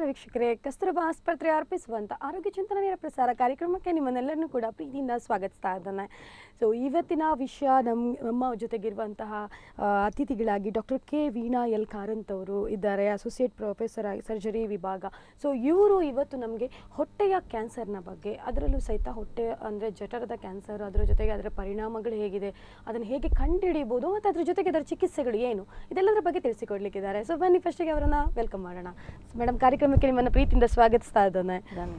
ವೀಕ್ಷಕರೇ ಕಸ್ತೂರಬಾ ಆಸ್ಪತ್ರೆ ಅರ್ಪಿಸುವಂಥ ಆರೋಗ್ಯ ಚಿಂತನೆ ನೇರ ಪ್ರಸಾರ ಕಾರ್ಯಕ್ರಮಕ್ಕೆ ನಿಮ್ಮನ್ನೆಲ್ಲರನ್ನೂ ಕೂಡ ಪ್ರೀತಿಯಿಂದ ಸ್ವಾಗತಿಸ್ತಾ ಇದ್ದಾನೆ ಸೊ ಇವತ್ತಿನ ವಿಷಯ ನಮ್ಮ ನಮ್ಮ ಜೊತೆಗಿರುವಂತಹ ಆ, ಅತಿಥಿಗಳಾಗಿ doctor K Veena L Karanth ಅವರು ಇದ್ದಾರೆ ಅಸೋಸಿಯೇಟ್ ಪ್ರೊಫೆಸರ್ ಆಗಿ ಸರ್ಜರಿ ವಿಭಾಗ ಸೊ ಇವರು ಇವತ್ತು ನಮಗೆ ಹೊಟ್ಟೆಯ ಕ್ಯಾನ್ಸರ್ನ ಬಗ್ಗೆ ಅದರಲ್ಲೂ ಸಹಿತ ಹೊಟ್ಟೆ ಅಂದರೆ ಜಠರದ ಕ್ಯಾನ್ಸರ್ ಅದರ ಜೊತೆಗೆ ಅದರ ಪರಿಣಾಮಗಳು ಹೇಗಿದೆ ಅದನ್ನು ಹೇಗೆ ಕಂಡುಹಿಡಿಯಬಹುದು ಮತ್ತು ಅದರ ಜೊತೆಗೆ ಅದರ ಚಿಕಿತ್ಸೆಗಳು ಏನು ಇದೆಲ್ಲದರ ಬಗ್ಗೆ ತಿಳಿಸಿಕೊಡ್ಲಿಕ್ಕಿದ್ದಾರೆ ಸೊ ಬನ್ನಿ ಫಸ್ಟಿಗೆ ಅವರನ್ನ ವೆಲ್ಕಮ್ ಮಾಡೋಣ ಮೇಡಮ್ ಕಾರ್ಯಕ್ರಮಕ್ಕೆ ನಿಮ್ಮನ್ನು ಪ್ರೀತಿಯಿಂದ ಸ್ವಾಗತಿಸ್ತಾ ಇದ್ದಾನೆ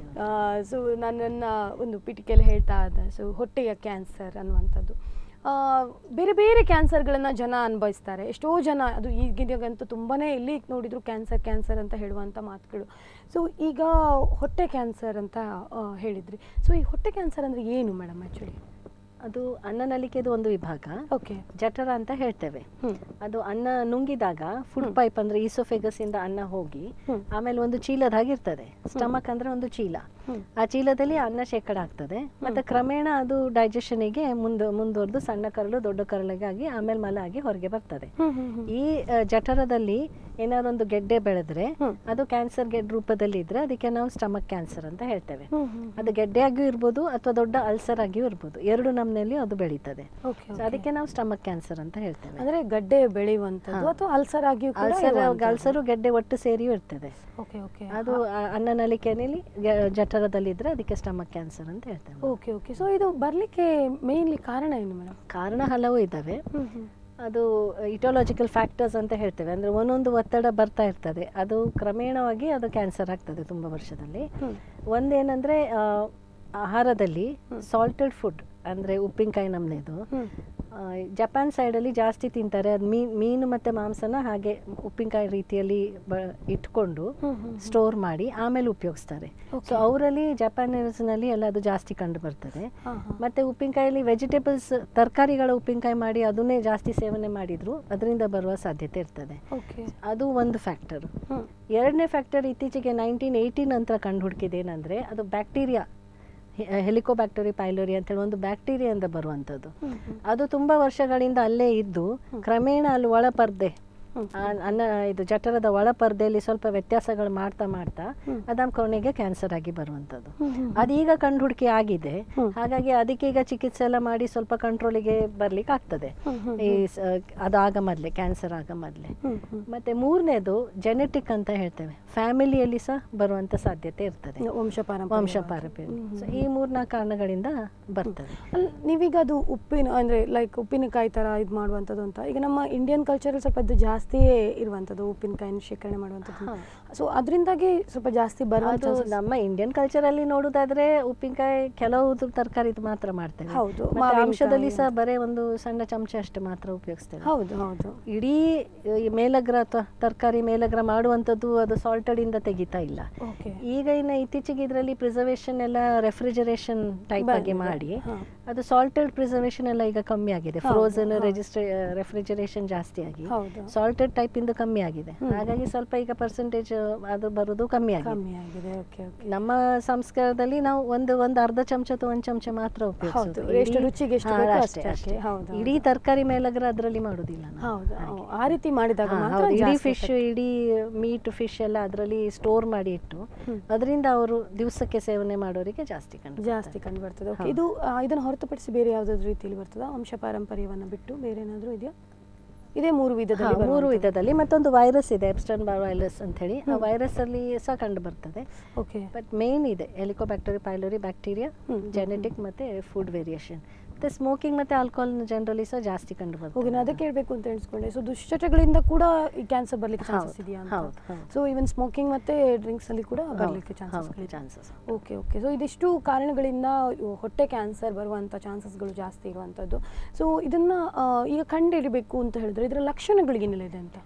ಸೊ ನನ್ನನ್ನು ಒಂದು ಪೀಠಿಕೆಯಲ್ಲಿ ಹೇಳ್ತಾ ಇದ್ದೆ ಸೊ ಹೊಟ್ಟೆಯ ಕ್ಯಾನ್ಸರ್ ಅನ್ನುವಂಥದ್ದು ಆ, ಬೇರೆ ಬೇರೆ ಕ್ಯಾನ್ಸರ್ಗಳನ್ನು ಜನ ಅನುಭವಿಸ್ತಾರೆ ಎಷ್ಟೋ ಜನ ಅದು ಈಗಿನಗಂತೂ ತುಂಬಾ ಎಲ್ಲಿ ನೋಡಿದ್ರು ಕ್ಯಾನ್ಸರ್ ಕ್ಯಾನ್ಸರ್ ಅಂತ ಹೇಳುವಂಥ ಮಾತುಗಳು ಸೊ ಈಗ ಹೊಟ್ಟೆ ಕ್ಯಾನ್ಸರ್ ಅಂತ ಆ, ಹೇಳಿದ್ರಿ ಸೊ ಈ ಹೊಟ್ಟೆ ಕ್ಯಾನ್ಸರ್ ಅಂದರೆ ಏನು ಮೇಡಮ್ ಆ್ಯಕ್ಚುಲಿ ಅದು ಅನ್ನನಲಿಕೆದು ಒಂದು ವಿಭಾಗ ಓಕೆ ಜಠರ ಅಂತ ಹೇಳ್ತೇವೆ ಹ್ಞೂ ಅದು ಅನ್ನ ನುಂಗಿದಾಗ ಫುಡ್ ಪೈಪ್ ಅಂದ್ರೆ ಈಸೋಫೆಗಸ್ ಇಂದ ಅನ್ನ ಹೋಗಿ ಹ್ಮ್. ಆಮೇಲೆ ಒಂದು ಚೀಲದ ಹಾಗಿರ್ತದೆ ಸ್ಟಮಕ್ ಅಂದ್ರೆ ಒಂದು ಚೀಲ ಹ್ಮ್. ಆ ಚೀಲದಲ್ಲಿ ಅನ್ನ ಶೇಕಡ ಆಗ್ತದೆ ಮತ್ತೆ ಕ್ರಮೇಣ ಅದು ಡೈಜೆಷನಿಗೆ ಮುಂದೆ ಮುಂದುವರೆದು ಸಣ್ಣ ಕರಳು ದೊಡ್ಡ ಕರಳಿಗಾಗಿ ಆಮೇಲೆ ಮಲ ಆಗಿ ಹೊರಗೆ ಬರ್ತದೆ ಹ್ಞೂ ಹ್ಞೂ ಹ್ಞೂ ಈ ಆ, ಜಠರದಲ್ಲಿ ಏನಾದ್ರು ಒಂದು ಗೆಡ್ಡೆ ಬೆಳೆದ್ರೆ ಹ್ಮ್. ಅದು ಕ್ಯಾನ್ಸರ್ ಗೆಡ್ ರೂಪದಲ್ಲಿ ಇದ್ರೆ ಅದಕ್ಕೆ ನಾವು ಸ್ಟಮಕ್ ಕ್ಯಾನ್ಸರ್ ಅಂತ ಹೇಳ್ತೇವೆ ಹ್ಞೂ ಹ್ಞೂ ಅದು ಗೆಡ್ಡೆ ಆಗಿಯೂ ಇರ್ಬೋದು ಅಥವಾ ದೊಡ್ಡ ಅಲ್ಸರ್ ಆಗಿಯೂ ಇರ್ಬೋದು ಎರಡು ನಮ್ನಲ್ಲಿ ಅದು ಬೆಳೀತದೆ ಓಕೆ So ಅದಕ್ಕೆ ನಾವು ಸ್ಟಮಕ್ ಕ್ಯಾನ್ಸರ್ ಅಂತ ಹೇಳ್ತೇವೆ ಅಂದ್ರೆ ಗಡ್ಡೆ ಬೆಳೆಯುವಂಥದ್ದು ಅಥವಾ ಅಲ್ಸರ್ ಆಗಿಯೂ ಕೂಡ ಅಲ್ಸರ್ ಇರುವಂಥದ್ದು? ಅಲ್ಸರು ಗೆಡ್ಡೆ ಒಟ್ಟು ಸೇರಿಯೂ ಇರ್ತದೆ ಓಕೆ ಓಕೆ ಅದು ಆ ಅನ್ನನಲಿಕೆಯಲ್ಲಿ ಗ- ಜಠರದಲ್ಲಿದ್ರೆ ಅದಕ್ಕೆ ಸ್ಟಮಕ್ ಕ್ಯಾನ್ಸರ್ ಅಂತ ಹೇಳ್ತೇವೆ ಓಕೆ ಓಕೆ ಸೊ ಇದು ಬರ್ಲಿಕ್ಕೆ ಮೇನ್ಲಿ ಕಾರಣ ಏನು ಮೇಡಮ್ ಕಾರಣ ಹಲವು ಇದ್ದಾವೆ ಹ್ಮ್ ಹ್ಮ್ ಅದು ಇಟೋಲಾಜಿಕಲ್ ಫ್ಯಾಕ್ಟರ್ಸ್ ಅಂತ ಹೇಳ್ತೇವೆ ಅಂದ್ರೆ ಒಂದೊಂದು ಒತ್ತಡ ಬರ್ತಾ ಇರ್ತದೆ ಅದು ಕ್ರಮೇಣವಾಗಿ ಅದು ಕ್ಯಾನ್ಸರ್ ಆಗ್ತದೆ ತುಂಬ ವರ್ಷದಲ್ಲಿ ಹ್ಮ್ ಒಂದೇನಂದ್ರೆ ಆ, ಆಹಾರದಲ್ಲಿ ಸಾಲ್ಟೆಡ್ ಫುಡ್ ಅಂದ್ರೆ ಉಪ್ಪಿನಕಾಯಿ ನಮ್ನೆದು ಹ್ಮ್ ಆ, ಜಪಾನ್ ಸೈಡಲ್ಲಿ ಜಾಸ್ತಿ ತಿಂತಾರೆ ಅದು ಮೀನ್ ಮೀನು ಮತ್ತು ಮಾಂಸನ ಹಾಗೆ ಉಪ್ಪಿನಕಾಯಿ ರೀತಿಯಲ್ಲಿ ಬ ಇಟ್ಕೊಂಡು ಹ್ಮ್ ಹ್ಮ್ ಸ್ಟೋರ್ ಮಾಡಿ ಆಮೇಲೆ ಉಪಯೋಗಿಸ್ತಾರೆ ಸೊ ಅವರಲ್ಲಿ ಜಪಾನೀಸ್ನಲ್ಲಿ ಎಲ್ಲ ಅದು ಜಾಸ್ತಿ ಕಂಡು ಬರ್ತದೆ ಹಾ ಹಾ ಮತ್ತು ಉಪ್ಪಿನಕಾಯಲ್ಲಿ ವೆಜಿಟೇಬಲ್ಸ್ ತರಕಾರಿಗಳ ಉಪ್ಪಿನಕಾಯಿ ಮಾಡಿ ಅದನ್ನೇ ಜಾಸ್ತಿ ಸೇವನೆ ಮಾಡಿದ್ರು ಅದರಿಂದ ಬರುವ ಸಾಧ್ಯತೆ ಇರ್ತದೆ ಓಕೆ ಅದು ಒಂದು ಫ್ಯಾಕ್ಟರ್ ಹ್ಮ್ ಎರಡನೇ ಫ್ಯಾಕ್ಟರ್ ಇತ್ತೀಚೆಗೆ ನೈನ್ಟೀನ್ ಏಯ್ಟಿ ನಂತರ ಕಂಡು ಹುಡುಕಿದ್ದೇನೆಂದರೆ ಅದು ಬ್ಯಾಕ್ಟೀರಿಯಾ ಹೆಲಿಕೋಬ್ಯಾಕ್ಟರಿ ಪೈಲೋರಿ ಅಂತೇಳಿ ಒಂದು ಬ್ಯಾಕ್ಟೀರಿಯಿಂದ ಬರುವಂಥದ್ದು ಹ್ಮ್ ಹ್ಮ್ ಅದು ತುಂಬ ವರ್ಷಗಳಿಂದ ಅಲ್ಲೇ ಇದ್ದು ಕ್ರಮೇಣ ಅಲ್ಲಿ ಒಳಪರ್ದೆ ಹ್ಮ್. ಆ ಅನ್ನ ಇದು ಜಠರದ ಒಳಪರ್ದೆಯಲ್ಲಿ ಸ್ವಲ್ಪ ವ್ಯತ್ಯಾಸಗಳು ಮಾಡ್ತಾ ಮಾಡ್ತಾ ಹ್ಮ್. ಅದನ್ನ ಕೊನೆಗೆ ಕ್ಯಾನ್ಸರ್ ಆಗಿ ಬರುವಂಥದ್ದು ಹ್ಮ್ ಹ್ಮ್ ಅದೀಗ ಕಂಡುಹುಡುಕಿ ಆಗಿದೆ ಹ್ಮ್. ಹಾಗಾಗಿ ಅದಕ್ಕೆ ಈಗ ಚಿಕಿತ್ಸೆ ಎಲ್ಲ ಮಾಡಿ ಸ್ವಲ್ಪ ಕಂಟ್ರೋಲಿಗೆ ಬರ್ಲಿಕ್ಕೆ ಆಗ್ತದೆ ಹ್ಮ್ ಹ್ಮ್ ಈ ಸ- ಅದಾಗ ಮೊದಲೇ ಕ್ಯಾನ್ಸರ್ ಆಗ ಮೊದಲೇ ಹ್ಮ್ ಹ್ಮ್ ಮತ್ತೆ ಮೂರನೇದು ಜೆನೆಟಿಕ್ ಅಂತ ಹೇಳ್ತೇವೆ ಫ್ಯಾಮಿಲಿಯಲ್ಲಿ ಸಹ ಬರುವಂತ ಸಾಧ್ಯತೆ ಇರ್ತದೆ ವಂಶ ಪಾರಂಪರ್ಯ ವಂಶ ಪಾರಂಪರ್ಯ ಸೊ ಈ ಮೂರ್ನಾಲ್ಕು ಕಾರಣಗಳಿಂದ ಬರ್ತದೆ ಅಲ್ಲ ನೀವೀಗ ಅದು ಉಪ್ಪಿನ ಅಂದ್ರೆ ಲೈಕ್ ಉಪ್ಪಿನಕಾಯಿ ತರ ಇದು ಮಾಡುವಂಥದ್ದು ಅಂತ ಈಗ ನಮ್ಮ ಇಂಡಿಯನ್ ಕಲ್ಚರಲ್ಲಿ ಸ್ವಲ್ಪ ಅದು ಜಾಸ್ತಿಯೇ ಇರುವಂಥದ್ದು ಉಪ್ಪಿನಕಾಯಿನ ಶೇಖರಣೆ ಮಾಡುವಂಥದ್ದು ಹಾ. ಸೊ ಅದರಿಂದಾಗಿ ಸ್ವಲ್ಪ ಜಾಸ್ತಿ ಬರುವಂಥ ಅದು ನಮ್ಮ ಇಂಡಿಯನ್ ಕಲ್ಚರ್ ಅಲ್ಲಿ ನೋಡುದಾದ್ರೆ ಉಪ್ಪಿನಕಾಯಿ ಕೆಲವು ತರಕಾರಿ ಮಾತ್ರ ಮಾಡ್ತೇವೆ ಹೌದು, ಮತ್ತೆ ಮಾವಿನಕಾಯಿ ಅಂಶದಲ್ಲಿ ಸಹ ಬರೇ ಒಂದು ಸಣ್ಣ ಚಮಚ ಅಷ್ಟು ಮಾತ್ರ ಉಪಯೋಗಿಸ್ತೇವೆ ಹೌದು ಹೌದು ಇಡೀ ಈ ಮೇಲಗ್ರ ಅಥವಾ ತರಕಾರಿ ಮೇಲಗ್ರ ಮಾಡುವಂಥದ್ದು ಅದು ಸಾಲ್ಟೆಡ್ ಇಂದ ತೆಗಿತಾ ಇಲ್ಲ ಓಕೆ ಈಗ ಇನ್ನು ಇತ್ತೀಚೆಗೆ ಇದರಲ್ಲಿ ಪ್ರಿಸರ್ವೇಷನ್ ಎಲ್ಲ ರೆಫ್ರಿಜರೇಷನ್ ಟೈಪ್ ಆಗಿ ಮಾಡಿ ಹಾ. ಅದು ಸಾಲ್ಟೆಡ್ ಪ್ರಿಸರ್ವೇಷನ್ ಎಲ್ಲ ಈಗ ಕಮ್ಮಿ ಆಗಿದೆ ಹೌದು, ಫ್ರೋಸನ್ ಹೌದು. ರೆಜಿಸ್ಟ್ರೇ ರೆಫ್ರಿಜರೇಷನ್ ಜಾಸ್ತಿ ಆಗಿ ಹೌದು ಸಾಲ್ಟೆಡ್ ಟೈಪ್ ಇಂದ ಕಮ್ಮಿ ಆಗಿದೆ ಹ್ಮ್. ಹಾಗಾಗಿ ಸ್ವಲ್ಪ ಈಗ ಪರ್ಸೆಂಟೇಜ್ ಅದು ಬರೋದು ಕಮ್ಮಿ ಆಗಿದೆ ಕಮ್ಮಿ ಆಗಿದೆ ಓಕೆ ಓಕೆ ನಮ್ಮ ಸಂಸ್ಕಾರದಲ್ಲಿ ನಾವು ಒಂದು ಒಂದು ಅರ್ಧ ಚಮಚ ಅಥವಾ ಒಂದು ಚಮಚ ಮಾತ್ರ ಉಪಯೋಗಿಸೋದು ಹೌದು, ಎಷ್ಟು ಇಡೀ- ರುಚಿಗೆ ಎಷ್ಟು ಹಾ, ಬೇಕೋ ಅಷ್ಟೇ, ಅಷ್ಟೇ, ಅಷ್ಟೇ. ಹೌದು, ಇಡೀ ತರಕಾರಿ ಮೇಲಗ್ರ ಅದರಲ್ಲಿ ಮಾಡುದಿಲ್ಲ ನಾವು. ಹೌದು ಹಾಗೆ. ಹೌದು. ಆ ರೀತಿ ಮಾಡಿದಾಗ ಹಾ, ಮಾತ್ರ ಹೌದು. ಇಡೀ ಜಾಸ್ತಿ ಫಿಶ್ ಇಡೀ ಮೀಟ್ ಫಿಶ್ ಎಲ್ಲ ಅದರಲ್ಲಿ ಸ್ಟೋರ್ ಮಾಡಿ ಇಟ್ಟು ಹ್ಮ್. ಅದರಿಂದ ಅವರು ದಿವಸಕ್ಕೆ ಸೇವನೆ ಮಾಡೋರಿಗೆ ಜಾಸ್ತಿ ಕಂಡು ಜಾಸ್ತಿ ಕಂಡು ಬರ್ತದೆ ಓಕೆ ಹೌದು. ಇದು ಆ, ಇದನ್ನು ಹೊರತುಪಡಿಸಿ ಬೇರೆ ಯಾವುದಾದ್ರು ರೀತಿಯಲ್ಲಿ ಬರ್ತದಾ ವಂಶ ಪಾರಂಪರ್ಯವನ್ನು ಬಿಟ್ಟು ಬೇರೆ ಏನಾದರೂ ಇದೆಯಾ ಇದೇ ಮೂರು ಹಾ, ವಿಧದಲ್ಲಿ ಮೂರು ಬರುವಂಥದ್ದು. ವಿಧದಲ್ಲಿ ಮತ್ತೊಂದು ವೈರಸ್ ಇದೆ ಎಪ್ಸ್ಟನ್ ವೈರಸ್ ಅಂತ ಹೇಳಿ ಆ ವೈರಸ್ ಅಲ್ಲಿ ಸಹ ಕಂಡು ಬರ್ತದೆ ಓಕೆ ಬಟ್ ಮೇನ್ ಇದೆ helicobacter pylori bacteria hmm, genetic ಮತ್ತೆ ಫುಡ್ ವೇರಿಯೇಷನ್ ಮತ್ತೆ ಸ್ಮೋಕಿಂಗ್ ಮತ್ತೆ ಆಲ್ಕೋಹಾಲ್ ಜನರಲಿ ಸಹ ಜಾಸ್ತಿ ಕಂಡು ಓಕೆ ಬರ್ತದೆ ನಾನು ಅದಕ್ಕೆ ಹೇಳ್ಬೇಕು ಅಂತ ಎಣಿಸ್ಕೊಂಡೆ ಸೊ ದುಶ್ಚಟಗಳಿಂದ ಕೂಡ ಈ ಕ್ಯಾನ್ಸರ್ ಬರ್ಲಿಕ್ಕೆ ಚಾನ್ಸಸ್ ಹೌದು, ಇದೆಯಾ ಹೌದು, ಅಂತ ಹೌದು. ಸೊ ಈವನ್ ಸ್ಮೋಕಿಂಗ್ ಮತ್ತೆ ಡ್ರಿಂಕ್ಸ್ ಅಲ್ಲಿ ಕೂಡ ಬರ್ಲಿಕ್ಕೆ ಹೌದು chances chances okay okay so ಇದಿಷ್ಟು ಕಾರಣಗಳಿಂದ ಇವು ಹೊಟ್ಟೆ ಕ್ಯಾನ್ಸರ್ ಬರುವಂಥ ಚಾನ್ಸಸ್ಗಳು ಜಾಸ್ತಿ ಇರುವಂಥದ್ದು ಸೊ ಇದನ್ನು ಈಗ ಕಂಡುಹಿಡಿಬೇಕು ಅಂತ ಹೇಳಿದ್ರೆ ಇದರ ಲಕ್ಷಣಗಳು ಏನೆಲ್ಲ ಇದೆ ಅಂತ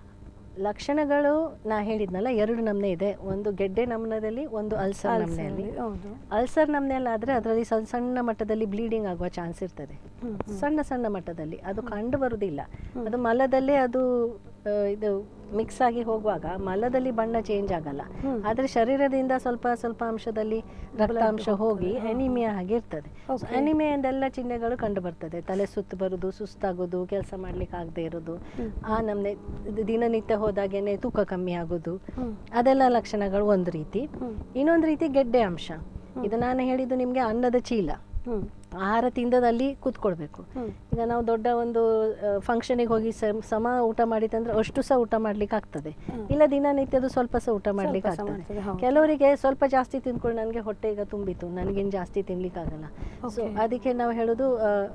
ಲಕ್ಷಣಗಳು ನಾ ಹೇಳಿದ್ನಲ್ಲ ಎರಡು ನಮ್ನೆ ಇದೆ ಒಂದು ಗೆಡ್ಡೆ ನಮ್ನದಲ್ಲಿ ಒಂದು ಅಲ್ಸರ್ ನಮ್ನೆಯಲ್ಲಿ ಹೌದು ಅಲ್ಸರ್ ನಮ್ನೆಯಲ್ಲಿ ಆದರೆ ಅದರಲ್ಲಿ ಸಣ್ಣ ಸಣ್ಣ ಮಟ್ಟದಲ್ಲಿ ಬ್ಲೀಡಿಂಗ್ ಆಗುವ ಚಾನ್ಸ್ ಇರ್ತದೆ ಹ್ಮ್, ಹ್ಮ್. ಸಣ್ಣ ಸಣ್ಣ ಮಟ್ಟದಲ್ಲಿ ಅದು ಕಂಡು ಬರುವುದಿಲ್ಲ ಅದು ಮಲದಲ್ಲೇ ಅದು ಆ, ಇದು ಮಿಕ್ಸ್ ಆಗಿ ಹೋಗುವಾಗ ಮಲದಲ್ಲಿ ಬಣ್ಣ ಚೇಂಜ್ ಆಗಲ್ಲ ಹ್ಮ್. ಆದರೆ ಶರೀರದಿಂದ ಸ್ವಲ್ಪ ಸ್ವಲ್ಪ ಅಂಶದಲ್ಲಿ ರಕ್ತಾಂಶ ಹೋಗ್ತದೆ, ಹೋಗಿ ಹಾ. ಅನಿಮಿಯಾ ಆಗಿರ್ತದೆ Okay. ಅನಿಮಿಯಾದೆಲ್ಲ ಚಿಹ್ನೆಗಳು ಕಂಡು ಬರ್ತದೆ ತಲೆ ಸುತ್ತು ಬರುದು ಸುಸ್ತಾಗೋದು ಕೆಲಸ ಮಾಡ್ಲಿಕ್ಕೆ ಆಗದೆ ಇರೋದು ಹ್ಮ್. ಆ ನಮ್ನೆ ಇದು ದಿನನಿತ್ಯ ಹೋದಾಗೇನೆ ತೂಕ ಕಮ್ಮಿ ಆಗೋದು ಹ್ಮ್. ಅದೆಲ್ಲ ಲಕ್ಷಣಗಳು ಒಂದು ರೀತಿ ಹ್ಮ್. ಇನ್ನೊಂದು ರೀತಿ ಗೆಡ್ಡೆ ಅಂಶ ಇದು ನಾನು ಹೇಳಿದ್ದು ನಿಮಗೆ ಅನ್ನದ ಚೀಲ ಹ್ಮ್. ಆಹಾರ ತಿಂದದಲ್ಲಿ ಕೂತ್ಕೊಳ್ಬೇಕು ಹ್ಮ್. ಈಗ ನಾವು ದೊಡ್ಡ ಒಂದು ಫಂಕ್ಷನಿಗೆ ಹೋಗಿ ಸಮ- ಸಮ ಊಟ ಮಾಡಿದಂದ್ರೆ ಅಷ್ಟು ಸಹ ಊಟ ಮಾಡ್ಲಿಕ್ಕೆ ಆಗ್ತದೆ ಹ್ಮ್. ಇಲ್ಲ ದಿನನಿತ್ಯದು ಸ್ವಲ್ಪ ಸಹ ಊಟ ಮಾಡ್ಲಿಕ್ಕೆ ಸ್ವಲ್ಪ ಸಹ ಆಗ್ತದೆ ಮಾಡ್ತದೆ, ಹೌದು. ಕೆಲವರಿಗೆ ಸ್ವಲ್ಪ ಜಾಸ್ತಿ ತಿಂದ್ಕೊಂಡು ನನಗೆ ಹೊಟ್ಟೆ ಈಗ ತುಂಬಿತು ನನಗೇನು ಜಾಸ್ತಿ ತಿನ್ಲಿಕ್ಕೆ ಆಗಲ್ಲ ಸೊ Okay. ಅದಕ್ಕೆ ನಾವು ಹೇಳೋದು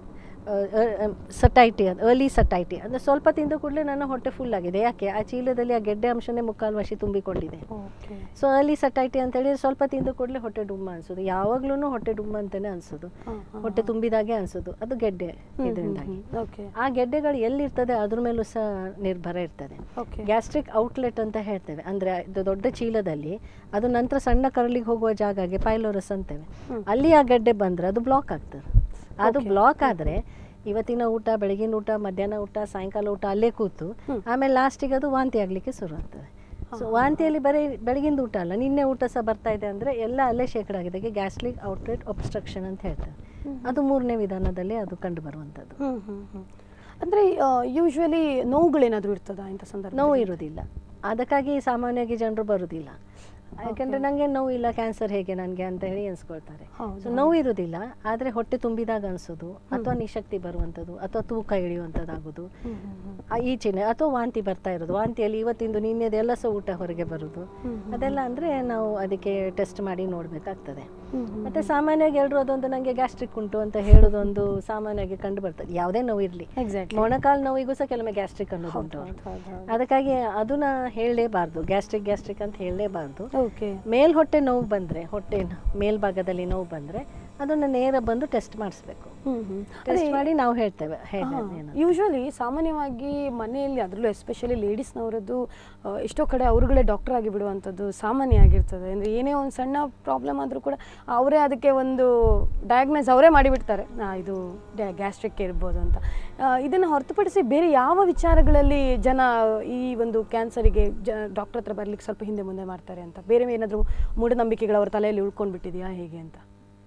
ಸಟೈಟಿ ಅದು ಅರ್ಲಿ ಸಟೈಟಿ ಅಂದರೆ ಸ್ವಲ್ಪ ತಿಂದ ಕೂಡಲೇ ನನ್ನ ಹೊಟ್ಟೆ ಫುಲ್ ಆಗಿದೆ ಯಾಕೆ ಆ ಚೀಲದಲ್ಲಿ ಆ ಗೆಡ್ಡೆ ಅಂಶನೇ ಮುಕ್ಕಾಲು ವಶಿ ತುಂಬಿಕೊಂಡಿದೆ Okay. ಸೊ ಅರ್ಲಿ ಸಟೈಟಿ ಅಂತ ಹೇಳಿ ಸ್ವಲ್ಪ ತಿಂದ ಕೂಡಲೇ ಹೊಟ್ಟೆ ಡುಮ್ಮ ಅನ್ಸೋದು ಯಾವಾಗ್ಲೂ ಹೊಟ್ಟೆ ಡುಮ್ಮ ಅಂತಾನೆ ಅನ್ಸೋದು ಹಾ, ಹಾ, ಹೊಟ್ಟೆ ಹಾ. ತುಂಬಿದಾಗೆ ಅನ್ಸೋದು ಅದು ಗೆಡ್ಡೆ ಹ್ಮ್, ಇದರಿಂದಾಗಿ ಹ್ಮ್, ಹ್ಮ್. Okay. ಆ ಗೆಡ್ಡೆಗಳು ಎಲ್ಲಿರ್ತದೆ ಅದ್ರ ಮೇಲೂ ಸಹ ನಿರ್ಭರ ಇರ್ತದೆ Okay. ಗ್ಯಾಸ್ಟ್ರಿಕ್ ಔಟ್ಲೆಟ್ ಅಂತ ಹೇಳ್ತೇವೆ ಅಂದ್ರೆ ಇದು ದೊಡ್ಡ ಚೀಲದಲ್ಲಿ ಅದು ನಂತರ ಸಣ್ಣ ಕರಳಿಗೆ ಹೋಗುವ ಜಾಗಗೆ ಪೈಲೋರಸ್ ಅಂತೇವೆ ಹ್ಮ್. ಅಲ್ಲಿ ಆ ಗೆಡ್ಡೆ ಬಂದ್ರೆ ಅದು ಬ್ಲಾಕ್ ಆಗ್ತದೆ ಅದು Okay. ಬ್ಲಾಕ್ ಆದ್ರೆ ಇವತ್ತಿನ ಊಟ ಬೆಳಗಿನ ಊಟ ಮಧ್ಯಾಹ್ನ ಊಟ ಸಾಯಂಕಾಲ ಊಟ ಅಲ್ಲೇ ಕೂತು ಹ್ಮ್. ಆಮೇಲೆ ಲಾಸ್ಟಿಗೆ ಅದು ವಾಂತಿ ಆಗ್ಲಿಕ್ಕೆ ಶುರು ಆಗ್ತದೆ ಸೊ ಹಾ. ವಾಂತಿಯಲ್ಲಿ ಬರೀ ಬೆಳಗಿಂದ ಊಟ ಅಲ್ಲ ನಿನ್ನೆ ಊಟ ಸಹ ಬರ್ತಾ ಇದೆ ಅಂದ್ರೆ ಎಲ್ಲ ಅಲ್ಲೇ ಶೇಕಡ ಆಗಿದೆ ಗ್ಯಾಸ್ಟ್ರಿಕ್ ಔಟ್ಲೆಟ್ ಒಬ್ಸ್ಟ್ರಕ್ಷನ್ ಅಂತ ಹೇಳ್ತಾರೆ ಹ್ಮ್. ಅದು ಮೂರನೇ ವಿಧಾನದಲ್ಲಿ ಅದು ಕಂಡು ಬರುವಂಥದ್ದು ಹ್ಮ್ ಹ್ಮ್ ಹ್ಮ್ ಅಂದ್ರೆ ಯೂಶ್ವಲಿ ನೋವುಗಳೇನಾದ್ರೂ ಇರ್ತದಾ ಇಂಥ ಸಂದರ್ಭ ನೋವು ಇರುವುದಿಲ್ಲ ಅದಕ್ಕಾಗಿ ಸಾಮಾನ್ಯವಾಗಿ ಜನರು ಬರುವುದಿಲ್ಲ ಯಾಕಂದ್ರೆ ನಂಗೆ ನೋವು ಇಲ್ಲ ಕ್ಯಾನ್ಸರ್ ಹೇಗೆ ನನಗೆ ಅಂತ ಹೇಳಿ ಅನ್ಸ್ಕೊಳ್ತಾರೆ ಹೌದು, ಸೊ ನೋವು ಇರುವುದಿಲ್ಲ ಆದರೆ ಹೊಟ್ಟೆ ತುಂಬಿದಾಗ ಅನ್ಸೋದು ಅಥವಾ ನಿಶಕ್ತಿ ಬರುವಂಥದ್ದು ಅಥವಾ ತೂಕ ಇಳಿಯುವಂಥದ್ದಾಗೋದು ಹ್ಮ್ ಹ್ಮ್ ಹ್ಮ್. ಆ ಈಚಿನ ಅಥವಾ ವಾಂತಿ ಬರ್ತಾ ಇರೋದು ವಾಂತಿಯಲ್ಲಿ ಇವತ್ತಿಂದು ನಿನ್ನೆದು ಎಲ್ಲ ಸಹ ಊಟ ಹೊರಗೆ ಬರೋದು ಹ್ಮ್ ಹ್ಮ್. ಅದೆಲ್ಲ ಅಂದರೆ ನಾವು ಅದಕ್ಕೆ ಟೆಸ್ಟ್ ಮಾಡಿ ನೋಡಬೇಕಾಗ್ತದೆ ಹ್ಮ್ ಹ್ಮ್ ಮತ್ತೆ ಸಾಮಾನ್ಯವಾಗಿ ಎಲ್ಲರೂ ಅದೊಂದು ನನಗೆ ಗ್ಯಾಸ್ಟ್ರಿಕ್ ಉಂಟು ಅಂತ ಹೇಳೋದೊಂದು ಸಾಮಾನ್ಯವಾಗಿ ಕಂಡು ಬರ್ತದೆ ಯಾವುದೇ ನೋವು ಇರಲಿ ಎಕ್ಸಾಕ್ಟ್ಲಿ ಮೊಣಕಾಲು ನೋವಿಗೂ ಸಹ ಕೆಲವೊಮ್ಮೆ ಗ್ಯಾಸ್ಟ್ರಿಕ್ ಅನ್ನೋದು ಉಂಟು ಅದಕ್ಕಾಗಿ ಅದನ್ನ ಹೇಳಲೇಬಾರ್ದು ಗ್ಯಾಸ್ಟ್ರಿಕ್ ಗ್ಯಾಸ್ಟ್ರಿಕ್ ಅಂತ ಹೇಳಲೇಬಾರ್ದು ಓಕೆ ಮೇಲ್ ಹೊಟ್ಟೆ ನೋವು ಬಂದರೆ ಹೊಟ್ಟೆ ಮೇಲ್ಭಾಗದಲ್ಲಿ ನೋವು ಬಂದರೆ ಅದನ್ನು ನೇರ ಬಂದು ಟೆಸ್ಟ್ ಮಾಡಿಸ್ಬೇಕು ಹ್ಮ್ ಹ್ಮ್ ಟೆಸ್ಟ್ ಮಾಡಿ ನಾವು ಹೇಳ್ತೇವೆ ಹೇಗೆ ಏನು ಯೂಶ್ವಲಿ ಸಾಮಾನ್ಯವಾಗಿ ಮನೆಯಲ್ಲಿ ಅದರಲ್ಲೂ ಎಸ್ಪೆಷಲಿ ಲೇಡೀಸ್ನವರದ್ದು ಎಷ್ಟೋ ಕಡೆ ಅವ್ರುಗಳೇ ಡಾಕ್ಟರ್ ಆಗಿ ಬಿಡುವಂಥದ್ದು ಸಾಮಾನ್ಯ ಆಗಿರ್ತದೆ ಅಂದರೆ ಏನೇ ಒಂದು ಸಣ್ಣ ಪ್ರಾಬ್ಲಮ್ ಆದರೂ ಕೂಡ ಅವರೇ ಅದಕ್ಕೆ ಒಂದು ಡಯಾಗ್ನೈಸ್ ಅವರೇ ಮಾಡಿಬಿಡ್ತಾರೆ ಆ, ಇದು ಗ್ಯಾಸ್ಟ್ರಿಕ್ ಇರ್ಬೋದು ಅಂತ ಇದನ್ನು ಹೊರತುಪಡಿಸಿ ಬೇರೆ ಯಾವ ವಿಚಾರಗಳಲ್ಲಿ ಜನ ಈ ಒಂದು ಕ್ಯಾನ್ಸರಿಗೆ ಜ ಡಾಕ್ಟರ್ ಹತ್ರ ಬರ್ಲಿಕ್ಕೆ ಸ್ವಲ್ಪ ಹಿಂದೆ ಮುಂದೆ ಮಾಡ್ತಾರೆ ಅಂತ ಬೇರೆ ಏನಾದರೂ ಮೂಢನಂಬಿಕೆಗಳು ಅವ್ರ ತಲೆಯಲ್ಲಿ ಉಳ್ಕೊಂಡು ಬಿಟ್ಟಿದೆಯಾ ಹೇಗೆ ಅಂತ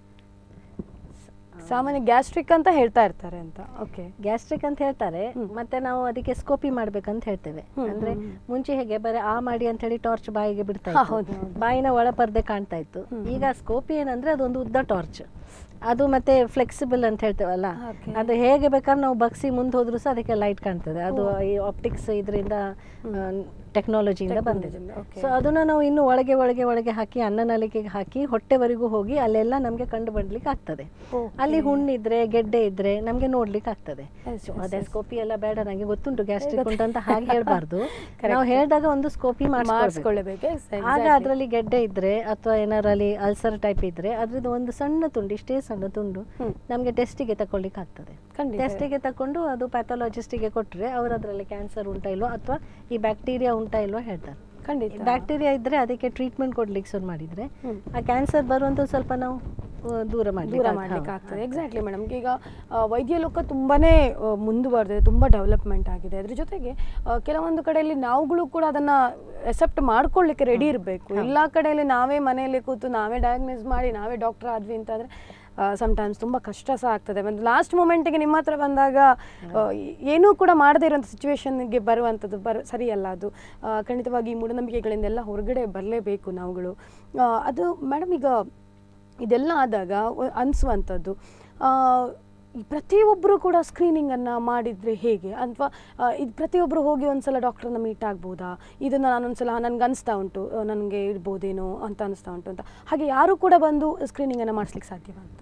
ಸಾಮಾನ್ಯ ಗ್ಯಾಸ್ಟ್ರಿಕ್ ಅಂತ ಹೇಳ್ತಾ ಇರ್ತಾರೆ ಅಂತ ಓಕೆ ಗ್ಯಾಸ್ಟ್ರಿಕ್ ಅಂತ ಹೇಳ್ತಾರೆ ಹ್ಮ್. ಮತ್ತೆ ನಾವು ಅದಕ್ಕೆ ಸ್ಕೋಪಿ ಮಾಡ್ಬೇಕಂತ ಹೇಳ್ತೇವೆ ಹ್ಮ್, ಅಂದ್ರೆ ಹ್ಮ್, ಹ್ಮ್. ಮುಂಚೆ ಹೇಗೆ ಬರೀ ಆ ಮಾಡಿ ಅಂತ ಹೇಳಿ ಟಾರ್ಚ್ ಬಾಯಿಗೆ ಬಿಡ್ತಾ ಹಾ, ಇತ್ತು. ಹೌದು, ಹೌದು. ಬಾಯಿನ ಒಳಪರ್ದೆ ಕಾಣ್ತಾ ಇತ್ತು ಹ್ಮ್, ಈಗ ಸ್ಕೋಪಿ ಏನಂದ್ರೆ ಅದೊಂದು ಉದ್ದ ಟಾರ್ಚ್ ಅದು ಮತ್ತೆ ಫ್ಲೆಕ್ಸಿಬಲ್ ಅಂತ ಹೇಳ್ತೇವಲ್ಲ Okay. ಅದು ಹೇಗೆ ಬೇಕಾದ್ರೆ ನಾವು ಬಗ್ಸಿ ಮುಂದೆ ಹೋದ್ರೂ ಸಹ ಅದಕ್ಕೆ ಲೈಟ್ ಕಾಣ್ತದೆ ಅದು ಈ ಆಪ್ಟಿಕ್ಸ್ ಇದರಿಂದ ಟೆಕ್ನಾಲಜಿಯಿಂದ ಬಂದಿದೆ Technology ಇಂದ, okay. ಸೊ ಅದನ್ನ ನಾವು ಇನ್ನು ಒಳಗೆ ಒಳಗೆ ಒಳಗೆ ಹಾಕಿ ಅನ್ನನಲಿಕೆಗೆ ಹಾಕಿ ಹೊಟ್ಟೆವರೆಗೂ ಹೋಗಿ ಅಲ್ಲೆಲ್ಲ ನಮಗೆ ಕಂಡು ಬರ್ಲಿಕ್ಕೆ ಆಗ್ತದೆ Okay. ಅಲ್ಲಿ ಹುಣ್ಣಿದ್ರೆ ಗೆಡ್ಡೆ ಇದ್ರೆ ನಮಗೆ ನೋಡ್ಲಿಕ್ಕೆ ಆಗ್ತದೆ Yes, So yes, ಅದೇ yes. ಸ್ಕೋಪಿ ಎಲ್ಲ ಬೇಡ ನನಗೆ ಗೊತ್ತುಂಟು ಗ್ಯಾಸ್ಟ್ರಿಕ್ ಉಂಟು ಅಂತ ಹಾಗೆ ಹೇಳ್ಬಾರ್ದು Correct. ನಾವು ಹೇಳಿದಾಗ ಒಂದು ಸ್ಕೋಪಿ ಮಾಡಿಸ್ಕೊಳ್ಬೇಕು ಮಾಡಿಸ್ಕೊಳ್ಳಬೇಕು ಆಗ ಅದರಲ್ಲಿ ಗೆಡ್ಡೆ ಇದ್ರೆ ಅಥವಾ ಏನಾರು ಅಲ್ಲಿ ಅಲ್ಸರ್ ಟೈಪ್ ಇದ್ರೆ ಅದ್ರದ್ದು ಒಂದು ಸಣ್ಣ ತುಂಡು ಇಷ್ಟೇ ಸಣ್ಣ ತುಂಡು ಹ್ಮ್. ನಮಗೆ ಟೆಸ್ಟಿಗೆ ತಕೊಳ್ಳಿಕ್ಕೆ ಆಗ್ತದೆ ಖಂಡಿತ. ಟೆಸ್ಟಿಗೆ ತಕೊಂಡು ಅದು ಪ್ಯಾಥಾಲಜಿಸ್ಟಿಗೆ ಕೊಟ್ಟರೆ ಅವರು ಅದರಲ್ಲಿ ಕ್ಯಾನ್ಸರ್ ಉಂಟಾ ಇಲ್ವೋ ಅಥವಾ ಈ ಬ್ಯಾಕ್ಟೀರಿಯಾ ಉಂಟಾ ಇಲ್ವೋ ಹೇಳ್ತಾರೆ ಖಂಡಿತ ಬ್ಯಾಕ್ಟೀರಿಯಾ ಇದ್ರೆ ಅದಕ್ಕೆ ಟ್ರೀಟ್ಮೆಂಟ್ ಕೊಡ್ಲಿಕ್ಕೆ ಶುರು ಮಾಡಿದ್ರೆ ಹ್ಮ್. ಆ ಕ್ಯಾನ್ಸರ್ ಬರುವಂತ ಸ್ವಲ್ಪ ನಾವು ಆ, ದೂರ ಮಾಡ್ಲಿಕ್ಕೆ ದೂರ ಆಗ್- ಮಾಡ್ಲಿಕ್ಕೆ ಹೌದು. ಆಗ್ತದೆ ಎಕ್ಸಾಕ್ಟ್ಲಿ ಮೇಡಮ್ ಈಗ ಆ, ವೈದ್ಯ ಲೋಕ ತುಂಬಾನೇ ಆ, ಮುಂದುವರೆದಿದೆ ತುಂಬ ಡೆವಲಪ್ಮೆಂಟ್ ಆಗಿದೆ ಅದ್ರ ಜೊತೆಗೆ ಆ, ಕೆಲವೊಂದು ಕಡೆಯಲ್ಲಿ ನಾವುಗಳು ಕೂಡ ಅದನ್ನ ಎಸೆಪ್ಟ್ ಮಾಡ್ಕೊಳ್ಳಿಕ್ಕೆ ರೆಡಿ ಇರಬೇಕು ಎಲ್ಲ ಕಡೆಯಲ್ಲಿ ನಾವೇ ಮನೆಯಲ್ಲಿ ಕೂತು ನಾವೇ ಡಯಾಗ್ನೈಸ್ ಮಾಡಿ ನಾವೇ ಡಾಕ್ಟರ್ ಆದ್ವಿ ಅಂತಂದ್ರೆ ಸಮ್ಟೈಮ್ಸ್ ತುಂಬ ಕಷ್ಟ ಸಹ ಆಗ್ತದೆ ಮತ್ತು ಲಾಸ್ಟ್ ಮೂಮೆಂಟಿಗೆ ನಿಮ್ಮ ಹತ್ರ ಬಂದಾಗ ಆ, ಏನೂ ಕೂಡ ಮಾಡದೇ ಇರುವಂಥ ಸಿಚುವೇಶನ್ಗೆ ಬರುವಂಥದ್ದು ಬರ ಸರಿಯಲ್ಲ ಅದು ಆ, ಖಂಡಿತವಾಗಿ ಈ ಮೂಢನಂಬಿಕೆಗಳಿಂದೆಲ್ಲ ಹೊರಗಡೆ ಬರಲೇಬೇಕು ನಾವುಗಳು ಆ, ಅದು ಮೇಡಮ್ ಈಗ ಇದೆಲ್ಲ ಆದಾಗ ಒ- ಅನ್ಸುವಂಥದ್ದು ಆ, ಈ ಪ್ರತಿಯೊಬ್ಬರು ಕೂಡ ಸ್ಕ್ರೀನಿಂಗನ್ನು ಮಾಡಿದರೆ ಹೇಗೆ ಅಥವಾ ಇದು ಪ್ರತಿಯೊಬ್ಬರು ಹೋಗಿ ಒಂದ್ಸಲ ಡಾಕ್ಟ್ರನ್ನ ಮೀಟ್ ಆಗ್ಬೋದಾ ಇದನ್ನು ನಾನೊಂದ್ಸಲ ನನಗೆ ಅನಿಸ್ತಾ ಉಂಟು ನನಗೆ ಇರ್ಬೋದೇನೋ ಅಂತ ಅನಿಸ್ತಾ ಉಂಟು ಅಂತ ಹಾಗೆ ಯಾರು ಕೂಡ ಬಂದು ಸ್ಕ್ರೀನಿಂಗನ್ನು ಮಾಡಿಸ್ಲಿಕ್ಕೆ ಸಾಧ್ಯವ ಅಂತ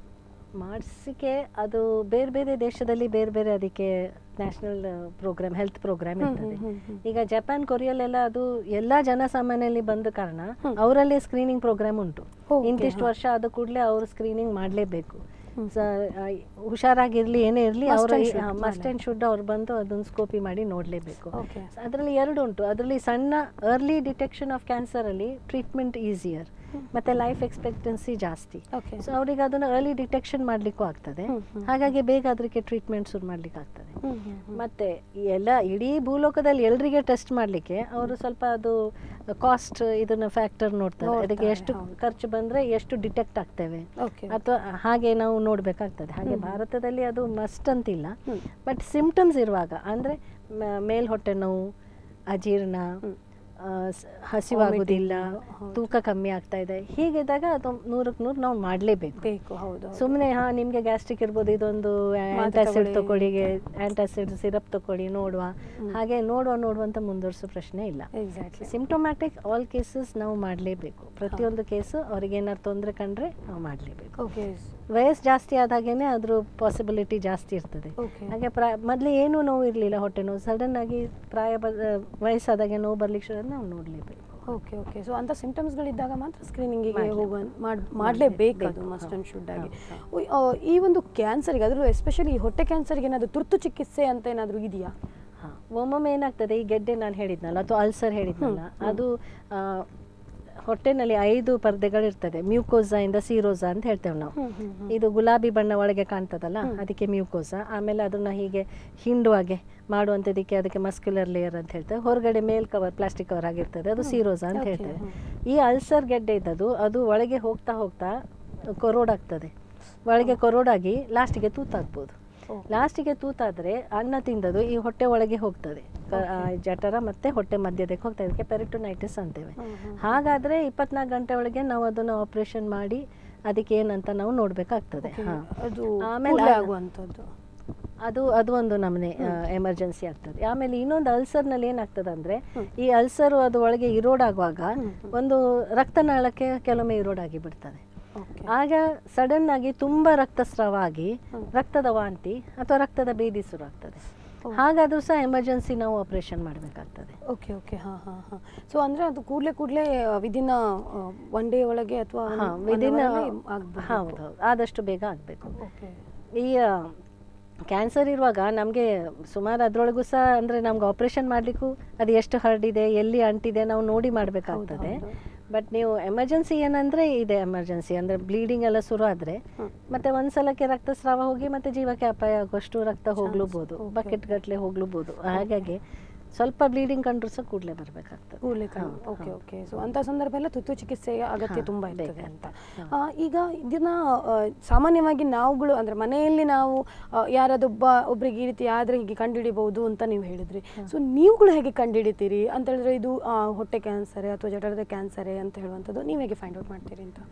ಮಾಡಿಸಿಕೆ ಅದು ಬೇರೆ ಬೇರೆ ದೇಶದಲ್ಲಿ ಬೇರೆ ಬೇರೆ ಅದಕ್ಕೆ national program health program hmm, ಇರ್ತದೆ ಹ್ಮ್, ಹ್ಮ್, ಹ್ಮ್. ಈಗ ಜಪಾನ್ ಕೊರಿಯಲ್ಲೆಲ್ಲ ಅದು ಎಲ್ಲ ಜನಸಾಮಾನ್ಯರಲ್ಲಿ ಬಂದ ಕಾರಣ ಹ್ಮ್. ಅವರಲ್ಲಿ ಸ್ಕ್ರೀನಿಂಗ್ ಪ್ರೋಗ್ರಾಮ್ ಉಂಟು Okay, ಇಂತಿಷ್ಟು ಹಾ. ವರ್ಷ ಆದ ಕೂಡಲೇ ಅವರು ಸ್ಕ್ರೀನಿಂಗ್ ಮಾಡಲೇಬೇಕು ಹ್ಮ್. ಹುಷಾರಾಗಿರ್ಲಿ ಏನೇ ಇರಲಿ Must ಅವರ and should ಮಸ್ಟ್ ಮಾಡ್ಲೇ- ಆ್ಯಂಡ್ ಶುಡ್ ಅವ್ರು ಬಂದು ಅದನ್ನು ಸ್ಕೋಪಿ ಮಾಡಿ ನೋಡಲೇಬೇಕು ಓಕೆ ಅದರಲ್ಲಿ ಎರಡು ಉಂಟು ಅದರಲ್ಲಿ ಸಣ್ಣ ಅರ್ಲಿ ಡಿಟೆಕ್ಷನ್ ಆಫ್ ಕ್ಯಾನ್ಸರ್ ಅಲ್ಲಿ ಟ್ರೀಟ್ಮೆಂಟ್ ಈಸಿಯರ್ ಮತ್ತು ಲೈಫ್ ಎಕ್ಸ್ಪೆಕ್ಟೆನ್ಸಿ ಜಾಸ್ತಿ ಓಕೆ ಸೊ ಅವರಿಗೆ ಅದನ್ನು ಅರ್ಲಿ ಡಿಟೆಕ್ಷನ್ ಮಾಡಲಿಕ್ಕೂ ಆಗ್ತದೆ ಹ್ಮ್, ಹ್ಮ್. ಹಾಗಾಗಿ ಬೇಗ ಅದಕ್ಕೆ ಟ್ರೀಟ್ಮೆಂಟ್ ಶುರು ಮಾಡಲಿಕ್ಕೆ ಆಗ್ತದೆ ಹ್ಮ್, ಹ್ಮ್, ಹ್ಮ್. ಮತ್ತೆ ಎಲ್ಲ ಇಡೀ ಭೂಲೋಕದಲ್ಲಿ ಎಲ್ರಿಗೆ ಟೆಸ್ಟ್ ಮಾಡಲಿಕ್ಕೆ ಅವರು ಸ್ವಲ್ಪ ಅದು ಕಾಸ್ಟ್ ಇದನ್ನ ಫ್ಯಾಕ್ಟರ್ ನೋಡ್ತಾರೆ ಅದಕ್ಕೆ ನೋಡ್ತಾರೆ, ಎಷ್ಟು ಹೌದು. ಖರ್ಚು ಬಂದರೆ ಎಷ್ಟು ಡಿಟೆಕ್ಟ್ ಆಗ್ತೇವೆ ಓಕೆ ಅಥವಾ ಹಾಗೆ ನಾವು ನೋಡಬೇಕಾಗ್ತದೆ ಹಾಗೆ ಹ್ಮ್. ಭಾರತದಲ್ಲಿ ಅದು ಮಸ್ಟ್ ಅಂತಿಲ್ಲ ಹ್ಮ್. ಬಟ್ ಸಿಂಪ್ಟಮ್ಸ್ ಇರುವಾಗ ಅಂದರೆ ಮೇಲ್ ಹೊಟ್ಟೆ ನೋವು ಅಜೀರ್ಣ ಹ್ಮ್. ಆ, ಸ್- ಹಸಿವಾಗುವುದಿಲ್ಲ Vomiting, ಹೌದು. ತೂಕ ಕಮ್ಮಿ ಆಗ್ತಾ ಇದೆ ಹೀಗಿದ್ದಾಗ ಅದು ನೂರಕ್ಕೆ ನೂರು ನಾವು ಮಾಡಲೇಬೇಕು ಬೇಕು ಹೌದು ಹೌದು. ಸುಮ್ಮನೆ ಹಾ ನಿಮಗೆ ಗ್ಯಾಸ್ಟ್ರಿಕ್ ಇರ್ಬೋದು ಇದೊಂದು ಆ್ಯಂಟಾಸಿಡ್ ತಗೊಳ್ಳಿ. ತಗೊಳ್ಳಿಗೆ ಆ್ಯಂಟಾಸಿಡ್ ಸಿರಪ್ ತಗೊಳ್ಳಿ ನೋಡುವ ಹಾಗೆ ನೋಡುವ ನೋಡುವ ಅಂತ ಮುಂದುವರಿಸೋ ಪ್ರಶ್ನೆ ಇಲ್ಲ ಎಕ್ಸಾಕ್ಟ್ಲಿ ಸಿಂಪ್ಟೊಮ್ಯಾಟಿಕ್ ಆಲ್ ಕೇಸಸ್ ನಾವು ಮಾಡಲೇಬೇಕು ಪ್ರತಿಯೊಂದು ಕೇಸು ಅವ್ರಿಗೆ ಏನಾದ್ರು ತೊಂದರೆ ಕಂಡ್ರೆ ನಾವು ಮಾಡಲೇಬೇಕು ಓಕೆ ವಯಸ್ಸು ಜಾಸ್ತಿ ಆದಾಗೇನೆ ಅದ್ರ ಪಾಸಿಬಿಲಿಟಿ ಜಾಸ್ತಿ ಇರ್ತದೆ ಓಕೆ ಹಾಗೆ ಪ್ರಾಯ ಮೊದಲು ಏನೂ ನೋವು ಇರಲಿಲ್ಲ ಹೊಟ್ಟೆ ನೋವು ಸಡನ್ ಆಗಿ ಪ್ರಾಯ ಬ ವಯಸ್ಸಾದಾಗೆ ನೋವು ಬರ್ಲಿಕ್ಕೆ ಶುರು ನಾವು ನೋಡಲೇಬೇಕು ಓಕೆ ಓಕೆ ಸೊ ಅಂತ ಸಿಂಟಮ್ಸ್ಗಳಿದ್ದಾಗ ಮಾತ್ರ ಸ್ಕ್ರೀನಿಂಗಿಗೆ ಮಾಡ್ಲೇ- ಹೋಗುವ ಮಾಡ್ ಮಾಡಲೇಬೇಕು ಅದು ಬೇಕು, ಮಸ್ಟ್ ಹೌದು, ಅಂಡ್ ಶುಡ್ ಆಗಿ ಹೌದು, ಉಯ್, ಆ, ಈ ಒಂದು ಕ್ಯಾನ್ಸರ್ಗೆ ಅದರಲ್ಲೂ ಎಸ್ಪೆಷಲಿ ಹೊಟ್ಟೆ ಕ್ಯಾನ್ಸರ್ಗೆ ಏನಾದರೂ ತುರ್ತು ಚಿಕಿತ್ಸೆ ಅಂತ ಏನಾದರೂ ಇದೆಯಾ ಹಾಂ ಒಮ್ಮೊಮ್ಮೆ ಏನಾಗ್ತದೆ ಈ ಗೆಡ್ಡೆ ನಾನು ಹೇಳಿದ್ನಲ್ಲ ಅಥವಾ ಅಲ್ಸರ್ ಹೇಳಿದ್ನಲ್ಲ ಹ್ಮ್, ಹ್ಮ್. ಅದು ಆ, ಹೊಟ್ಟೆನಲ್ಲಿ ಐದು ಪರ್ದೆಗಳಿರ್ತದೆ ಮ್ಯೂಕೋಸಾ ಇಂದ ಸೀರೋಸಾ ಅಂತ ಹೇಳ್ತೇವೆ ನಾವು ಇದು ಗುಲಾಬಿ ಬಣ್ಣ ಒಳಗೆ ಕಾಣ್ತದಲ್ಲ ಹ್ಮ್. ಅದಕ್ಕೆ ಮ್ಯೂಕೋಸಾ ಆಮೇಲೆ ಅದನ್ನ ಹೀಗೆ ಹಿಂಡುವಾಗೆ ಮಾಡುವಂಥದ್ದಕ್ಕೆ ಅದಕ್ಕೆ ಮಸ್ಕ್ಯುಲರ್ ಲೇಯರ್ ಅಂತ ಹೇಳ್ತೇವೆ ಹೊರಗಡೆ ಮೇಲ್ ಕವರ್ ಪ್ಲಾಸ್ಟಿಕ್ ಕವರ್ ಆಗಿರ್ತದೆ ಅದು ಹ್ಮ್. ಸೀರೋಸಾ ಅಂತ Okay, ಹೇಳ್ತೇವೆ ಹ್ಮ್. ಈ ಅಲ್ಸರ್ ಗೆಡ್ಡೆ ಇದ್ದದ್ದು ಅದು ಒಳಗೆ ಹೋಗ್ತಾ ಹೋಗ್ತಾ ಕೊರೋಡಾಗ್ತದೆ ಒಳಗೆ ಕೊರೋಡಾಗಿ ಲಾಸ್ಟಿಗೆ ತೂತಾಗ್ಬೋದು ಲಾಸ್ಟಿಗೆ ತೂತಾದ್ರೆ ಅನ್ನ ತಿಂದದು ಈ ಹೊಟ್ಟೆ ಒಳಗೆ ಹೋಗ್ತದೆ ಕ- ಆ, ಜಠರ ಮತ್ತೆ ಹೊಟ್ಟೆ ಮಧ್ಯದಕ್ಕೆ ಹೋಗ್ತದೆ ಇದಕ್ಕೆ ಪೆರಿಟೊನೈಟಿಸ್ ಅಂತೇವೆ ಹಾಗಾದ್ರೆ ಇಪ್ಪತ್ನಾಲ್ಕು ಗಂಟೆ ಒಳಗೆ ನಾವು ಅದನ್ನು ಆಪರೇಷನ್ ಮಾಡಿ ಅದಕ್ಕೆ ಏನಂತ ನಾವು ನೋಡ್ಬೇಕಾಗ್ತದೆ ಹಾ. ಅದು ಆಮೇಲೆ ಕೂಡ್ಲೇ ಆ- ಆಗುವಂಥದ್ದು ಅದು ಅದು ಒಂದು ನಮೂನೆ ಎಮರ್ಜೆನ್ಸಿ ಆಗ್ತದೆ ಆಮೇಲೆ ಇನ್ನೊಂದು ಅಲ್ಸರ್ನಲ್ಲಿ ಏನಾಗ್ತದೆ ಅಂದ್ರೆ ಹ್ಮ್. ಈ ಅಲ್ಸರು ಅದು ಒಳಗೆ ಇರೋಡ್ ಆಗುವಾಗ ಹ್ಮ್, ಹ್ಮ್. ಒಂದು ರಕ್ತನಾಳಕ್ಕೆ ಕೆಲವೊಮ್ಮೆ ಇರೋಡ್ ಆಗಿ ಬಿಡ್ತದೆ ಓಕೆ ಆಗ ಸಡನ್ ಆಗಿ ತುಂಬಾ ರಕ್ತಸ್ರಾವ ಆಗಿ ಹ್ಮ್. ರಕ್ತದ ವಾಂತಿ ಅಥವಾ ರಕ್ತದ ಬೇದಿ ಶುರು ಆಗ್ತದೆ ಓ. ಹಾಗಾದ್ರೂ ಸಹ ಎಮರ್ಜೆನ್ಸಿ ನಾವು ಆಪರೇಷನ್ ಮಾಡಬೇಕಾಗ್ತದೆ ಓಕೆ ಓಕೆ ಹಾಂ ಹಾಂ ಹಾಂ ಸೊ ಅಂದರೆ ಅದು ಕೂಡಲೇ ಕೂಡಲೇ ವಿದಿನ್ ಒನ್ ಡೇ ಒಳಗೆ ಅಥವಾ ಹಾ ವಿದಿನ್ ಆಗ್ಬೋದು ಹೌದು ಹೌದು ಆದಷ್ಟು ಬೇಗ ಆಗಬೇಕು ಓಕೆ ಈ ಕ್ಯಾನ್ಸರ್ ಇರುವಾಗ ನಮಗೆ ಸುಮಾರು ಅದರೊಳಗೂ ಸಹ ಅಂದರೆ ನಮ್ಗೆ ಆಪ್ರೇಷನ್ ಮಾಡಲಿಕ್ಕೂ ಅದು ಎಷ್ಟು ಹರಡಿದೆ ಎಲ್ಲಿ ಅಂಟಿದೆ ನಾವು ನೋಡಿ ಮಾಡಬೇಕಾಗ್ತದೆ ಹೌದು. ಬಟ್ ನೀವು ಎಮರ್ಜೆನ್ಸಿ ಏನಂದರೆ ಇದೆ ಎಮರ್ಜೆನ್ಸಿ ಅಂದರೆ ಬ್ಲೀಡಿಂಗ್ ಎಲ್ಲ ಶುರು ಆದರೆ ಹ್ಮ್. ಮತ್ತೆ ಒಂದ್ಸಲಕ್ಕೆ ರಕ್ತಸ್ರಾವ ಹೋಗಿ ಮತ್ತೆ ಜೀವಕ್ಕೆ ಅಪಾಯ ಆಗುವಷ್ಟು ರಕ್ತ ಹೋಗ್ಲೂಬೋದು okay, ಬಕೆಟ್ ಗಟ್ಟಲೆ ಹೋಗ್ಲೂಬೋದು ಹಾಗಾಗಿ ಸ್ವಲ್ಪ ಬ್ಲೀಡಿಂಗ್ ಕಂಡ್ರು ಸಹ ಕೂಡಲೇ ಬರಬೇಕಾಗ್ತದೆ ಕೂಡಲೇ ಹೌದು, ಓಕೆ ಹೌದು. ಓಕೆ ಸೊ ಅಂತ ಸಂದರ್ಭ ಎಲ್ಲ ತುರ್ತು ಚಿಕಿತ್ಸೆಯ ಅಗತ್ಯ ಹಾ, ತುಂಬ ಇರ್ತದೆ ಬೇಕಾಗ್ತದೆ. ಅಂತ ಹಾ. ಆ, ಈಗ ಇದನ್ನ ಆ, ಸಾಮಾನ್ಯವಾಗಿ ನಾವುಗಳು ಅಂದ್ರೆ ಮನೆಯಲ್ಲಿ ನಾವು ಆ, ಯಾರಾದೊಬ್ಬ ಒಬ್ರಿಗೆ ಈ ರೀತಿ ಆದ್ರೆ ಹೀಗೆ ಕಂಡುಹಿಡಿಬಹುದು ಅಂತ ನೀವು ಹೇಳಿದ್ರಿ ಸೊ ನೀವುಗಳು ಹೇಗೆ ಕಂಡುಹಿಡಿತೀರಿ ಅಂತ ಹೇಳಿದ್ರೆ ಇದು ಆ, ಹೊಟ್ಟೆ ಕ್ಯಾನ್ಸರ್ ಅಥವಾ ಜಠರದ ಕ್ಯಾನ್ಸರೇ ಅಂತ ಹೇಳುವಂಥದ್ದು ನೀವು ಹೇಗೆ ಫೈಂಡ್ ಔಟ್ ಮಾಡ್ತೀರಿ ಅಂತ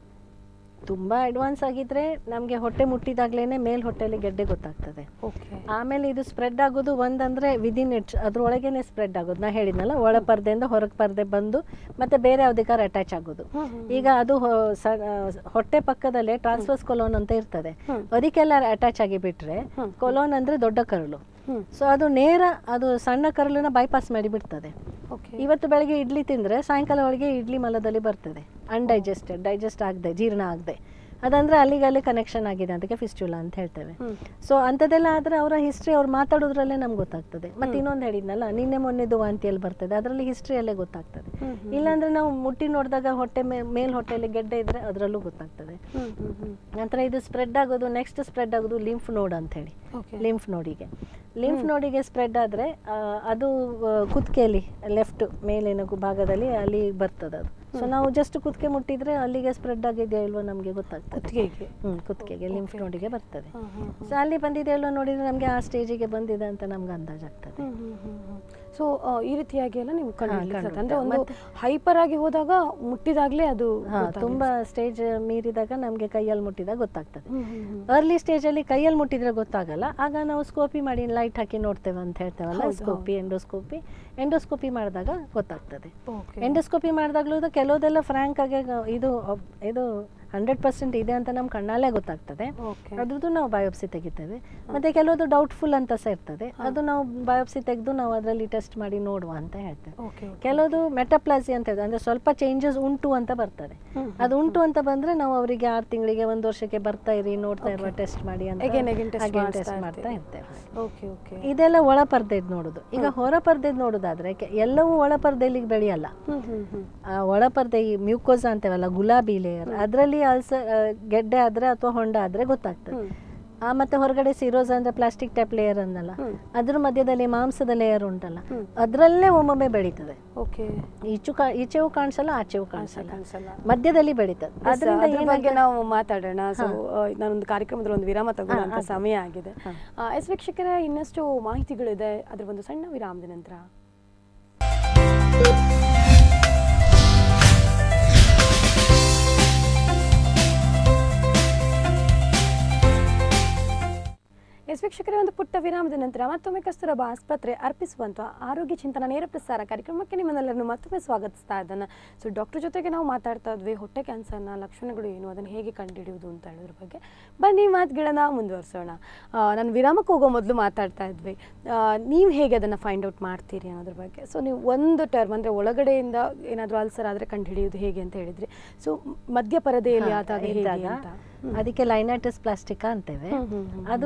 ತುಂಬ ಅಡ್ವಾನ್ಸ್ ಆಗಿದ್ರೆ ನಮಗೆ ಹೊಟ್ಟೆ ಮುಟ್ಟಿದಾಗ್ಲೇ ಮೇಲ್ ಹೊಟ್ಟೆಯಲ್ಲಿ ಗೆಡ್ಡೆ ಗೊತ್ತಾಗ್ತದೆ ಓಕೆ ಆಮೇಲೆ ಇದು ಸ್ಪ್ರೆಡ್ ಆಗೋದು ಒಂದಂದ್ರೆ ವಿದಿನ್ ಇಟ್ ಅದ್ರೊಳಗೇನೆ ಸ್ಪ್ರೆಡ್ ಆಗೋದು ನಾ ಹೇಳಿದ್ನಲ್ಲ ಒಳ ಪರ್ದೆಯಿಂದ ಹೊರಗೆ ಪರ್ದೆ ಬಂದು ಮತ್ತೆ ಬೇರೆ ಯಾವ್ದಕ್ಕಾರ ಅಟ್ಯಾಚ್ ಆಗೋದು ಈಗ ಅದು ಹೊ- ಸ- ಆ, ಹೊಟ್ಟೆ ಪಕ್ಕದಲ್ಲೇ ಟ್ರಾನ್ಸ್ಫರ್ಸ್ ಕೊಲೋನ್ ಅಂತ ಇರ್ತದೆ ಹ್ಮ್. ಅದಕ್ಕೆಲ್ಲ ಅಟ್ಯಾಚ್ ಆಗಿ ಬಿಟ್ರೆ ಹ್ಮ್. ಕೊಲೋನ್ ಅಂದ್ರೆ ದೊಡ್ಡ ಕರಳು ಹ್ಮ್ ಸೊ ಅದು ನೇರ ಅದು ಸಣ್ಣ ಕರಳನ್ನ ಬೈಪಾಸ್ ಮಾಡಿ ಬಿಡ್ತದೆ ಓಕೆ ಇವತ್ತು ಬೆಳಗ್ಗೆ ಇಡ್ಲಿ ತಿಂದ್ರೆ ಸಾಯಂಕಾಲ ಒಳಗೆ ಇಡ್ಲಿ ಮಲದಲ್ಲಿ ಬರ್ತದೆ ಅನ್ಡೈಜೆಸ್ಟೆಡ್ ಡೈಜೆಸ್ಟ್ ಆಗದೆ ಜೀರ್ಣ ಆಗದೆ ಅದಂದ್ರೆ ಅಲ್ಲಿಗೆ ಅಲ್ಲಿ ಕನೆಕ್ಷನ್ ಆಗಿದೆ ಅದಕ್ಕೆ ಫಿಸ್ಟುಲಾ ಅಂತ ಹೇಳ್ತೇವೆ ಹ್ಮ್ ಸೊ ಅಂಥದ್ದೆಲ್ಲ ಆದರೆ ಅವರ ಹಿಸ್ಟ್ರಿ ಅವ್ರು ಮಾತಾಡೋದ್ರಲ್ಲೇ ನಮ್ಗೆ ಗೊತ್ತಾಗ್ತದೆ ಮತ್ತೆ ಇನ್ನೊಂದು ಹೇಳಿದ್ನಲ್ಲ ನಿನ್ನೆ ಮೊನ್ನೆದು ವಾಂತಿಯಲ್ಲಿ ಬರ್ತದೆ ಅದರಲ್ಲಿ ಹಿಸ್ಟ್ರಿಯಲ್ಲೇ ಗೊತ್ತಾಗ್ತದೆ ಹ್ಮ್ ಹ್ಮ್ ಇಲ್ಲಾಂದ್ರೆ ನಾವು ಮುಟ್ಟಿ ನೋಡಿದಾಗ ಹೊಟ್ಟೆ ಮೇ ಮೇಲ್ ಹೊಟ್ಟೆಯಲ್ಲಿ ಗೆಡ್ಡೆ ಇದ್ರೆ ಅದರಲ್ಲೂ ಗೊತ್ತಾಗ್ತದೆ ಹ್ಮ್ ಹ್ಮ್ ಹ್ಮ್ ನಂತರ ಇದು ಸ್ಪ್ರೆಡ್ ಆಗೋದು ನೆಕ್ಸ್ಟ್ ಸ್ಪ್ರೆಡ್ ಆಗೋದು ಲಿಂಫ್ ನೋಡ್ ಅಂತ ಹೇಳಿ ಓಕೆ ಲಿಂಫ್ ನೋಡಿಗೆ ಲಿಂಫ್ ನೋಡಿಗೆ ಸ್ಪ್ರೆಡ್ ಆದರೆ ಅದು ಕುತ್ತಿಗೆಯಲ್ಲಿ ಲೆಫ್ಟ್ ಮೇಲಿನ ಗು- ಭಾಗದಲ್ಲಿ ಅಲ್ಲಿ ಬರ್ತದೆ ಅದು ಸೊ ನಾವು ಜಸ್ಟ್ ಕುತ್ತಿಗೆ ಮುಟ್ಟಿದ್ರೆ ಅಲ್ಲಿಗೆ ಸ್ಪ್ರೆಡ್ ಆಗಿದೆಯಾ ಇಲ್ವೋ ನಮಗೆ ಗೊತ್ತಾಗ್ತದೆ ಕುತ್ತಿಗೆಗೆ ಹ್ಮ್ ಕುತ್ತಿಗೆಗೆ ಲಿಂಫ್ Okay, ನೋಡಿಗೆ ಬರ್ತದೆ ಹಾಂ ಹಾಂ ಸೊ ಅಲ್ಲಿ ಬಂದಿದೆ ಅಲ್ವೋ ನೋಡಿದ್ರೆ ನಮಗೆ ಆ ಸ್ಟೇಜಿಗೆ ಬಂದಿದೆ ಅಂತ ನಮ್ಗೆ ಅಂದಾಜಾಗ್ತದೆ ಸೊ ಈ ರೀತಿಯಾಗಿ ಎಲ್ಲ ನೀವು ಕಂಡುಹಿಡಿಲಿಕ್ಕೆ ಕಂಡು ಅಂದ್ರೆ ಒಂದು ಮತ್ತೆ- ಹೈಪರ್ ಆಗಿ ಹೋದಾಗ ಮುಟ್ಟಿದಾಗ್ಲೇ ಅದು ಹಾ ಗೊತ್ತಾಗುತ್ತೆ. ತುಂಬಾ ಸ್ಟೇಜ್ ಮೀರಿದಾಗ ನಮಗೆ ಕೈಯಲ್ಲಿ ಮುಟ್ಟಿದಾಗ ಗೊತ್ತಾಗ್ತದೆ ಹ್ಮ್, ಹ್ಮ್, ಹ್ಮ್. ಅರ್ಲಿ ಸ್ಟೇಜಲ್ಲಿ ಕೈಯಲ್ಲಿ ಮುಟ್ಟಿದ್ರೆ ಗೊತ್ತಾಗಲ್ಲ ಆಗ ನಾವು ಸ್ಕೋಪಿ ಮಾಡಿ ಲೈಟ್ ಹಾಕಿ ನೋಡ್ತೇವೆ ಅಂತ ಹೇಳ್ತೇವಲ್ಲ ಹೌದು, ಸ್ಕೋಪಿ ಎಂಡೋಸ್ಕೋಪಿ ಎಂಡೋಸ್ಕೋಪಿ ಮಾಡಿದಾಗ ಗೊತ್ತಾಗ್ತದೆ Okay. ಎಂಡೋಸ್ಕೋಪಿ ಮಾಡಿದಾಗ್ಲೂ ಇದು ಕೆಲವುದೆಲ್ಲ ಫ್ರ್ಯಾಂಕ್ ಆಗಿ ಗ- ಇದು ಅಬ್- ಇದು ಹಂಡ್ರೆಡ್ ಪರ್ಸೆಂಟ್ ಇದೆ ಅಂತ ನಮ್ಮ ಕಣ್ಣಲ್ಲೇ ಗೊತ್ತಾಗ್ತದೆ ಓಕೆ ಅದ್ರದ್ದು ನಾವು ಬಯೋಪ್ಸಿ ತೆಗಿತೇವೆ ಮತ್ತೆ ಕೆಲವೊಂದು ಡೌಟ್ಫುಲ್ ಅಂತ ಸಹ ಇರ್ತದೆ ಅದು ನಾವು ಬಯೋಪ್ಸಿ ತೆಗೆದು ನಾವು ಅದರಲ್ಲಿ ಟೆಸ್ಟ್ ಮಾಡಿ ನೋಡುವ ಅಂತ ಹೇಳ್ತೇವೆ ಓಕೆ ಕೆಲವುದು ಮೆಟಪ್ಲಾಸಿ ಅಂತ ಇದೆ ಅಂದ್ರೆ ಸ್ವಲ್ಪ ಚೇಂಜಸ್ ಉಂಟು ಅಂತ ಬರ್ತದೆ ಅದು ಉಂಟು ಅಂತ ಬಂದ್ರೆ ನಾವು ಅವರಿಗೆ ಆರು ತಿಂಗಳಿಗೆ ಒಂದು ವರ್ಷಕ್ಕೆ ಬರ್ತಾ ಇರಿ ನೋಡ್ತಾ ಇರುವ ಟೆಸ್ಟ್ ಮಾಡಿ ಅಂತ Again, again test again ಮಾಡಿಸ್ತಾ test ಮಾಡ್ತಾ ಇರ್ತೀರಿ. ಇರ್ತೇವೆ ಓಕೆ ಓಕೆ ಇದೆಲ್ಲ ಒಳ ಪರ್ದೆದ್ ನೋಡುದು ಈಗ ಹೊರ ಪರ್ದೆದ್ ನೋಡುದಾದ್ರೆ ಕೆ- ಎಲ್ಲವೂ ಒಳ ಪರ್ದೆಯಲ್ಲಿ ಬೆಳೆಯಲ್ಲ ಹ್ಮ್ ಹ್ಮ್ ಹ್ಮ್ ಆ ಒಳ ಪರ್ದೆ ಈ ಮ್ಯೂಕೋಸ ಅಂತೇವಲ್ಲ ಗುಲಾಬಿ ಲೇಯರ್ ಅದರಲ್ಲಿ ಅಲ್ಸರ್ ಗೆಡ್ಡೆ ಆದ್ರೆ ಅಥವಾ ಹೊಂಡ ಆದ್ರೆ ಗೊತ್ತಾಗ್ತದೆ ಹ್ಮ್. ಆ ಮತ್ತೆ ಹೊರಗಡೆ ಸಿರೋಸ್ ಅಂದ್ರೆ ಪ್ಲಾಸ್ಟಿಕ್ ಟೈಪ್ ಲೇಯರ್ ಅನ್ನಲ್ಲ ಹ್ಮ್. ಅದ್ರ ಮಧ್ಯದಲ್ಲಿ ಮಾಂಸದ ಲೇಯರ್ ಉಂಟಲ್ಲ ಹ್ಮ್. ಅದರಲ್ಲೇ ಒಮ್ಮೊಮ್ಮೆ ಬೆಳೀತದೆ ಓಕೆ ಈಚು ಕಾ ಈಚೆಗೂ ಕಾಣಿಸಲ್ಲ ಆಚೆಗೂ ಕಾಣಿಸಲ್ಲ ಕಾಣಿಸಲ್ಲ ಮಧ್ಯದಲ್ಲಿ ಬೆಳೀತದೆ ಅದರಿಂದ ಅದರಿಂದ ಅದ್ರ ಬಗ್ಗೆ ನಾವು ಮಾತಾಡೋಣ ಸೊ ನಾನೊಂದು ಕಾರ್ಯಕ್ರಮದಲ್ಲಿ ಒಂದು ವಿರಾಮ ತಗೊಳ್ಳುವಂತ ಸಮಯ ಆಗಿದೆ ಆ, ಎಸ್ ವೀಕ್ಷಕರೇ ಇನ್ನಷ್ಟು ಮಾಹಿತಿಗಳಿದೆ ಅದ್ರ ಒಂದು ಸಣ್ಣ ವಿರಾಮದ ನಂತರ ಎಸ್ ವೀಕ್ಷಕರೇ ಒಂದು ಪುಟ್ಟ ವಿರಾಮದ ನಂತರ ಮತ್ತೊಮ್ಮೆ ಕಸ್ತೂರಬಾ ಆಸ್ಪತ್ರೆ ಅರ್ಪಿಸುವಂತ ಆರೋಗ್ಯ ಚಿಂತನ ನೇರ ಪ್ರಸಾರ ಕಾರ್ಯಕ್ರಮಕ್ಕೆ ನಿಮ್ಮನ್ನೆಲ್ಲರನ್ನು ಮತ್ತೊಮ್ಮೆ ಸ್ವಾಗತಿಸ್ತಾ ಇದ್ದಾನೆ ಸೊ ಡಾಕ್ಟರ್ ಜೊತೆಗೆ ನಾವು ಮಾತಾಡ್ತಾ ಇದ್ವಿ ಹೊಟ್ಟೆ ಕ್ಯಾನ್ಸರ್ನ ಲಕ್ಷಣಗಳು ಏನು ಅದನ್ನು ಹೇಗೆ ಕಂಡುಹಿಡಿಯುವುದು ಅಂತ ಹೇಳೋದ್ರ ಬಗ್ಗೆ ಬನ್ನಿ ಮಾತುಗಳನ್ನ ಮುಂದುವರಿಸೋಣ ನಾನು ವಿರಾಮಕ್ಕೆ ಹೋಗೋ ಮೊದಲು ಮಾತಾಡ್ತಾ ಇದ್ವಿ ನೀವು ಹೇಗೆ ಅದನ್ನು ಫೈಂಡ್ ಔಟ್ ಮಾಡ್ತೀರಿ ಅನ್ನೋದ್ರ ಬಗ್ಗೆ ಸೊ ನೀವು ಒಂದು ಟರ್ಮ್ ಅಂದರೆ ಒಳಗಡೆಯಿಂದ ಏನಾದರೂ ಅಲ್ಸರ್ ಆದರೆ ಕಂಡುಹಿಡಿಯೋದು ಹೇಗೆ ಅಂತ ಹೇಳಿದ್ರಿ ಸೊ ಮಧ್ಯ ಪರದೆಯಲ್ಲಿ ಆದಾಗ ಹೇಗೆ ಇದ್ದಾಗ ಅಂತ ಅದಕ್ಕೆ ಲೈನೈಟಿಸ್ ಪ್ಲಾಸ್ಟಿಕಾ ಅಂತೇವೆ ಹ್ಮ್, ಹ್ಮ್, ಹ್ಮ್, ಅದು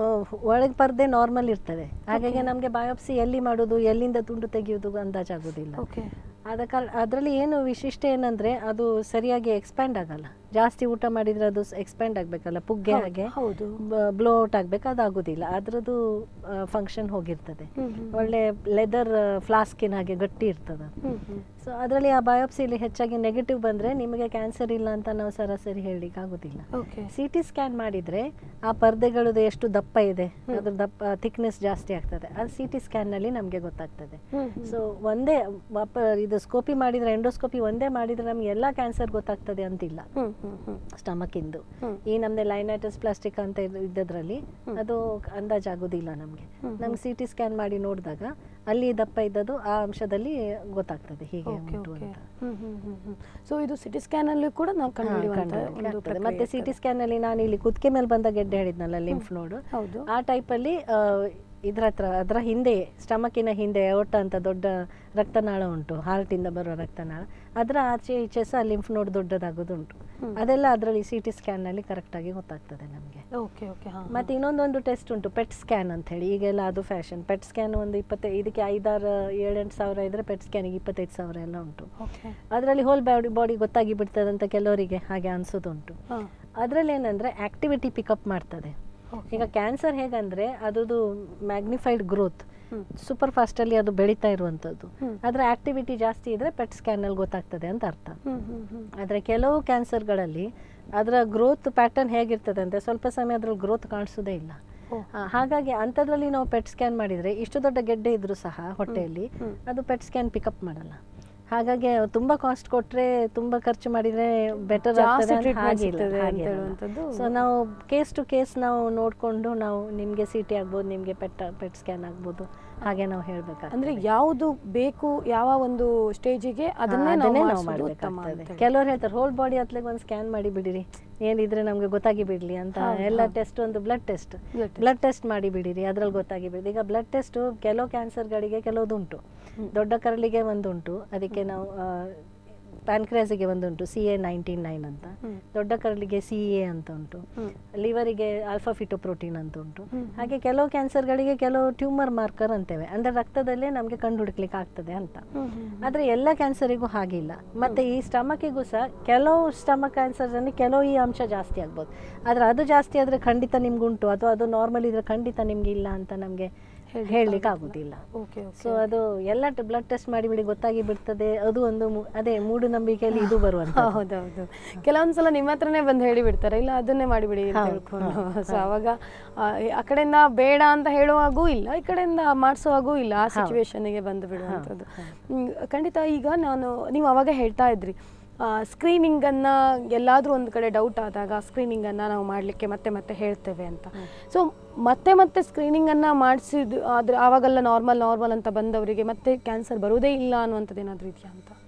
ಒಳಗೆ ಪರ್ದೆ ನಾರ್ಮಲ್ ಇರ್ತದೆ ಹಾಗಾಗಿ ನಮಗೆ ಬಯೋಪ್ಸಿ ಎಲ್ಲಿ ಮಾಡೋದು ಎಲ್ಲಿಂದ ತುಂಡು ತೆಗೆಯುವುದು ಅಂದಾಜಾಗೋದಿಲ್ಲ ಓಕೆ ಆದ ಕಾರಣ ಅದರಲ್ಲಿ ಏನು ವಿಶಿಷ್ಟ ಏನಂದ್ರೆ ಅದು ಸರಿಯಾಗಿ ಎಕ್ಸ್ಪ್ಯಾಂಡ್ ಆಗಲ್ಲ ಜಾಸ್ತಿ ಊಟ ಮಾಡಿದ್ರೆ ಅದು ಎಕ್ಸ್ಪ್ಯಾಂಡ್ ಆಗಬೇಕಲ್ಲ ಪುಗ್ಗೆ ಹೌದು, ಹಾಗೆ ಹೌದು. ಬ್ಲೋ ಔಟ್ ಆಗ್ಬೇಕು ಅದಾಗೋದಿಲ್ಲ ಅದ್ರದ್ದು ಫಂಕ್ಷನ್ ಹೋಗಿರ್ತದೆ ಹ್ಮ್, ಹ್ಮ್. ಒಳ್ಳೆ ಲೆದರ್ ಫ್ಲಾಸ್ಕಿನ ಹಾಗೆ ಗಟ್ಟಿ ಇರ್ತದೆ ಅದು ಹ್ಮ್ ಹ್ಮ್ ಸೊ ಅದರಲ್ಲಿ ಆ ಬಯೋಪ್ಸಿಲಿ ಹೆಚ್ಚಾಗಿ ನೆಗೆಟಿವ್ ಬಂದರೆ ನಿಮಗೆ ಕ್ಯಾನ್ಸರ್ ಇಲ್ಲ ಅಂತ ನಾವು ಸರಾಸರಿ ಹೇಳಲಿಕ್ಕೆ ಆಗೋದಿಲ್ಲ ಓಕೆ ಸಿ ಟಿ ಸ್ಕ್ಯಾನ್ ಮಾಡಿದರೆ ಆ ಪರ್ದೆಗಳದ್ದು ಎಷ್ಟು ದಪ್ಪ ಇದೆ ಅದ್ರ ದಪ್ಪ ಥಿಕ್ನೆಸ್ ಜಾಸ್ತಿ ಆಗ್ತದೆ ಅದು ಸಿ ಟಿ ಸ್ಕ್ಯಾನ್ನಲ್ಲಿ ನಮಗೆ ಗೊತ್ತಾಗ್ತದೆ ಹ್ಮ್ ಹ್ಮ್. ಸೊ ಒಂದೇ ವಾಪ ಇದು ಸ್ಕೋಪಿ ಮಾಡಿದರೆ ಎಂಡೋಸ್ಕೋಪಿ ಒಂದೇ ಮಾಡಿದರೆ ನಮ್ಗೆ ಎಲ್ಲ ಕ್ಯಾನ್ಸರ್ ಗೊತ್ತಾಗ್ತದೆ ಅಂತಿಲ್ಲ ಹ್ಮ್ ಹ್ಮ್ ಹ್ಮ್ ಸ್ಟಮಕಿಂದು ಹ್ಮ್. ಈ ನಮ್ದು ಲೈನೈಟಿಸ್ ಪ್ಲಾಸ್ಟಿಕ್ ಅಂತ ಇದ್- ಇದ್ದದ್ರಲ್ಲಿ ಅದು ಅಂದಾಜಾಗೋದಿಲ್ಲ ನಮಗೆ ಹ್ಮ್, ನಮ್ಗೆ ಸಿ ಟಿ ಸ್ಕ್ಯಾನ್ ಮಾಡಿ ನೋಡಿದಾಗ ಅಲ್ಲಿ ದಪ್ಪ ಇದ್ದದ್ದು ಆ ಅಂಶದಲ್ಲಿ ಗೊತ್ತಾಗ್ತದೆ ಹೀಗೆ ಓಕೆ ಉಂಟು ಓಕೆ ಅಂತ hmm hmm hmm hmm so ಇದು ಸಿಟಿ ಸ್ಕ್ಯಾನ್ ಅಲ್ಲಿ ಕೂಡ ನಾವು ಹಾ, ಕಂಡುಹಿಡಿಯುವಂತ ಕಂಡುಹಿಡಿಲಿಕ್ಕೆ ಒಂದು ಆಗ್ತದೆ. ಪ್ರಕ್ರಿಯೆ ಮತ್ತೆ ಸಿ ಟಿ ಇರ್ತದೆ. ಸ್ಕ್ಯಾನ್ ಅಲ್ಲಿ ನಾನು ಇಲ್ಲಿ ಕುತ್ತಿಗೆ ಮೇಲೆ ಬಂದ ಗೆಡ್ಡೆ ಹೇಳಿದ್ನಲ್ಲ ಲಿಂಫ್ ನೋಡು ಹೌದು ಆ ಟೈಪಲ್ಲಿ ಇದ್ರ ಹತ್ರ ಅದರ ಹಿಂದೆ ಸ್ಟಮಕಿನ ಹಿಂದೆ ಒಟ್ಟ ಅಂತ ದೊಡ್ಡ ರಕ್ತನಾಳ ಉಂಟು ಹಾರ್ಟಿಂದ ಬರೋ ರಕ್ತನಾಳ ಅದರ ಆಚೆ ಈಚೆ ಸಹ ಲಿಂಫ್ ನೋಡ್ ದೊಡ್ಡದಾಗೋದುಂಟು ಹ್ಮ್. ಅದೆಲ್ಲ ಅದರಲ್ಲಿ ಸಿ ಟಿ ಸ್ಕ್ಯಾನ್ನಲ್ಲಿ ಕರೆಕ್ಟಾಗಿ ಗೊತ್ತಾಗ್ತದೆ ನಮಗೆ ಓಕೆ ಓಕೆ ಹಾ ಮತ್ತೆ ಇನ್ನೊಂದೊಂದು ಟೆಸ್ಟ್ ಉಂಟು ಪೆಟ್ ಸ್ಕ್ಯಾನ್ ಅಂತ ಹೇಳಿ ಈಗೆಲ್ಲ ಅದು ಫ್ಯಾಷನ್ ಪೆಟ್ ಸ್ಕ್ಯಾನ್ ಒಂದು ಇಪ್ಪತ್ತೈ ಇದಕ್ಕೆ ಐದಾರು ಏಳೆಂಟು ಸಾವಿರ ಇದ್ರೆ ಪೆಟ್ ಸ್ಕ್ಯಾನಿಗೆ ಇಪ್ಪತ್ತೈದು ಸಾವಿರ ಎಲ್ಲ ಉಂಟು ಓಕೆ ಅದರಲ್ಲಿ ಹೋಲ್ ಬಾಡಿ ಬಾಡಿ ಗೊತ್ತಾಗಿ ಬಿಡ್ತದೆ ಅಂತ ಕೆಲವರಿಗೆ ಹಾಗೆ ಅನ್ಸೋದುಂಟು ಹಾ ಅದರಲ್ಲಿ ಏನಂದ್ರೆ ಆಕ್ಟಿವಿಟಿ ಪಿಕಪ್ ಮಾಡ್ತದೆ ಓಕೆ ಈಗ ಕ್ಯಾನ್ಸರ್ ಹೇಗಂದ್ರೆ ಅದ್ರದ್ದು ಮ್ಯಾಗ್ನಿಫೈಡ್ ಗ್ರೋತ್ ಹ್ಮ್. ಸೂಪರ್ ಫಾಸ್ಟಲ್ಲಿ ಅದು ಬೆಳೀತಾ ಇರುವಂಥದ್ದು ಹ್ಮ್. ಅದರ ಆಕ್ಟಿವಿಟಿ ಜಾಸ್ತಿ ಇದ್ರೆ ಪೆಟ್ ಸ್ಕ್ಯಾನಲ್ಲಿ ಗೊತ್ತಾಗ್ತದೆ ಅಂತ ಅರ್ಥ ಹ್ಮ್ ಹ್ಮ್ ಹ್ಮ್ ಆದರೆ ಕೆಲವು ಕ್ಯಾನ್ಸರ್ಗಳಲ್ಲಿ ಅದರ ಗ್ರೋತ್ ಪ್ಯಾಟರ್ನ್ ಹೇಗಿರ್ತದೆ ಅಂದರೆ ಸ್ವಲ್ಪ ಸಮಯ ಅದ್ರಲ್ಲಿ ಗ್ರೋತ್ ಕಾಣಿಸೋದೇ ಇಲ್ಲ ಓ. ಆ, ಹಾಗಾಗಿ ಅಂಥದ್ರಲ್ಲಿ ನಾವು ಪೆಟ್ ಸ್ಕ್ಯಾನ್ ಮಾಡಿದರೆ ಇಷ್ಟು ದೊಡ್ಡ ಗೆಡ್ಡೆ ಇದ್ರೂ ಸಹ ಹೊಟ್ಟೆಯಲ್ಲಿ ಹ್ಮ್. ಅದು ಪೆಟ್ ಸ್ಕ್ಯಾನ್ ಪಿಕಪ್ ಮಾಡಲ್ಲ ಹಾಗಾಗಿ ತುಂಬ ಕಾಸ್ಟ್ ಕೊಟ್ಟರೆ ತುಂಬ ಖರ್ಚು ಮಾಡಿದರೆ ಬೆಟರ್ ಜಾಸ್ತಿ ಆಗ್ತದೆ ಅಂತ treatment ಹಾಗಿಲ್ಲ ಸಿಗ್ತದೆ ಅಂತ ಹಾಗಿರಲ್ಲ. ಹೇಳುವಂಥದ್ದು. ಸೊ ನಾವು ಕೇಸ್ ಟು ಕೇಸ್ ನಾವು ನೋಡಿಕೊಂಡು ನಾವು ನಿಮಗೆ ಸಿ ಟಿ ಆಗ್ಬೋದು ನಿಮಗೆ ಪೆಟ್ ಪೆಟ್ ಸ್ಕ್ಯಾನ್ ಆಗ್ಬೋದು ಹಾಗೆ ನಾವು ಹೇಳ್ಬೇಕಾಗ್ತದೆ ಅಂದ್ರೆ ಯಾವುದು ಬೇಕು ಯಾವ ಒಂದು ಸ್ಟೇಜಿಗೆ ಅದನ್ನೇ ನಾವು ಅದನ್ನೇ ನಾವು ಮಾಡಿಸೋದು ಉತ್ತಮ ಮಾಡಬೇಕಾಗ್ತದೆ ಅಂತ ಹೇಳಿ. ಕೆಲವ್ರು ಹೇಳ್ತಾರೆ ಹೋಲ್ ಬಾಡಿ ಹತ್ಲಿಗೆ ಒಂದು ಸ್ಕ್ಯಾನ್ ಮಾಡಿ ಬಿಡಿರಿ ಏನಿದ್ರೆ ನಮ್ಗೆ ಗೊತ್ತಾಗಿ ಬಿಡ್ಲಿ ಅಂತ ಹೌದು, ಎಲ್ಲ ಹೌದು. ಟೆಸ್ಟ್ ಒಂದು blood test Blood test. Blood test ಮಾಡಿ ಬಿಡಿರಿ ಅದ್ರಲ್ಲಿ ಗೊತ್ತಾಗಿ ಬಿಡಿ ಈಗ ಬ್ಲಡ್ ಟೆಸ್ಟ್ ಕೆಲವು ಕ್ಯಾನ್ಸರ್ಗಳಿಗೆ ಕೆಲವುದುಂಟು ದೊಡ್ಡ ಕರಳಿಗೆ ಒಂದುಂಟು ಅದಕ್ಕೆ ನಾವು ಪ್ಯಾನ್ಕ್ರಿಯಾಸಿಗೆ ಒಂದುಂಟು ಸಿ ಎ ನೈನ್ಟೀನ್ ನೈನ್ ಅಂತ ಹ್ಮ್. ದೊಡ್ಡ ಕರಳಿಗೆ ಸಿ ಎ ಅಂತ ಉಂಟು ಹ್ಮ್. ಲಿವರಿಗೆ ಆಲ್ಫಾ ಫಿಟೋಪ್ರೋಟೀನ್ ಅಂತ ಉಂಟು ಹ್ಮ್. ಹಾಗೆ ಕೆಲವು ಕ್ಯಾನ್ಸರ್ಗಳಿಗೆ ಕೆಲವು ಟ್ಯೂಮರ್ ಮಾರ್ಕರ್ ಅಂತೇವೆ ಅಂದ್ರೆ ರಕ್ತದಲ್ಲೇ ನಮಗೆ ಕಂಡು ಹುಡುಕ್ಲಿಕ್ಕೆ ಆಗ್ತದೆ ಅಂತ ಹ್ಮ್ ಹ್ಮ್ ಹ್ಮ್. ಆದರೆ ಎಲ್ಲ ಕ್ಯಾನ್ಸರಿಗೂ ಹಾಗಿಲ್ಲ ಮತ್ತೆ ಈ ಸ್ಟಮಕಿಗೂ ಸಹ ಕೆಲವು ಸ್ಟಮಕ್ ಕ್ಯಾನ್ಸರ್ನಲ್ಲಿ ಕೆಲವು ಈ ಅಂಶ ಜಾಸ್ತಿ ಆಗ್ಬೋದು ಆದರೆ ಅದು ಜಾಸ್ತಿ ಆದರೆ ಖಂಡಿತ ನಿಮ್ಗುಂಟು ಅಥವಾ ಅದು ನಾರ್ಮಲ್ ಇದ್ರೆ ಖಂಡಿತ ನಿಮ್ಗೆ ಇಲ್ಲ ಅಂತ ನಮಗೆ ಹೇಳ್ಲಿಕ್ಕೆ ಹೇಳಲಿಕ್ಕೆ ಆಗುದಿಲ್ಲ. ಆಗೋದಿಲ್ಲ ಓಕೆ ಓಕೆ ಸೊ ಅದು ಎಲ್ಲ ಬ್ಲಡ್ ಟೆಸ್ಟ್ ಮಾಡಿಬಿಡಿ ಗೊತ್ತಾಗಿ ಬಿಡ್ತದೆ ಅದು ಒಂದು ಮು- ಅದೇ ಮೂಢನಂಬಿಕೆಯಲ್ಲಿ ಇದು ಬರುವಂತ ಹೌದೌದು ಕೆಲವೊಂದ್ಸಲ ನಿಮ್ಮ ಹತ್ರನೇ ಬಂದು ಹೇಳಿ ಬಿಡ್ತಾರೆ ಇಲ್ಲ ಅದನ್ನೇ ಮಾಡಿಬಿಡಿ ಅಂತ ಹೌದು, ಹೇಳ್ಕೊಂಡು ಹೌದು, ಸೊ ಅವಾಗ ಆ, ಆ ಕಡೆಯಿಂದ ಬೇಡ ಅಂತ ಹೇಳುವಾಗೂ ಇಲ್ಲ ಈ ಕಡೆಯಿಂದ ಮಾಡಿಸುವಾಗೂ ಇಲ್ಲ ಆ ಹೌದು. ಸಿಚುವೇಶನ್ಗೆ ಬಂದು ಬಿಡುವಂಥದ್ದು ಹೌದು. ಹ್ಮ್, ಖಂಡಿತ ಈಗ ನಾನು ನೀವು ಅವಾಗ ಹೇಳ್ತಾ ಇದ್ರಿ ಸ್ಕ್ರೀನಿಂಗನ್ನು ಎಲ್ಲಾದರೂ ಒಂದು ಕಡೆ ಡೌಟ್ ಆದಾಗ ಸ್ಕ್ರೀನಿಂಗನ್ನು ನಾವು ಮಾಡಲಿಕ್ಕೆ ಮತ್ತೆ ಮತ್ತೆ ಹೇಳ್ತೇವೆ ಅಂತ ಸೊ ಮತ್ತೆ ಮತ್ತೆ ಸ್ಕ್ರೀನಿಂಗನ್ನು ಮಾಡಿಸಿದ್ದು ಆದರೆ ಆವಾಗೆಲ್ಲ ನಾರ್ಮಲ್ ನಾರ್ಮಲ್ ಅಂತ ಬಂದವರಿಗೆ ಮತ್ತೆ ಕ್ಯಾನ್ಸರ್ ಬರುವುದೇ ಇಲ್ಲ ಅನ್ನುವಂಥದ್ದು ಏನಾದರೂ ಇದೆಯಾ ಅಂತ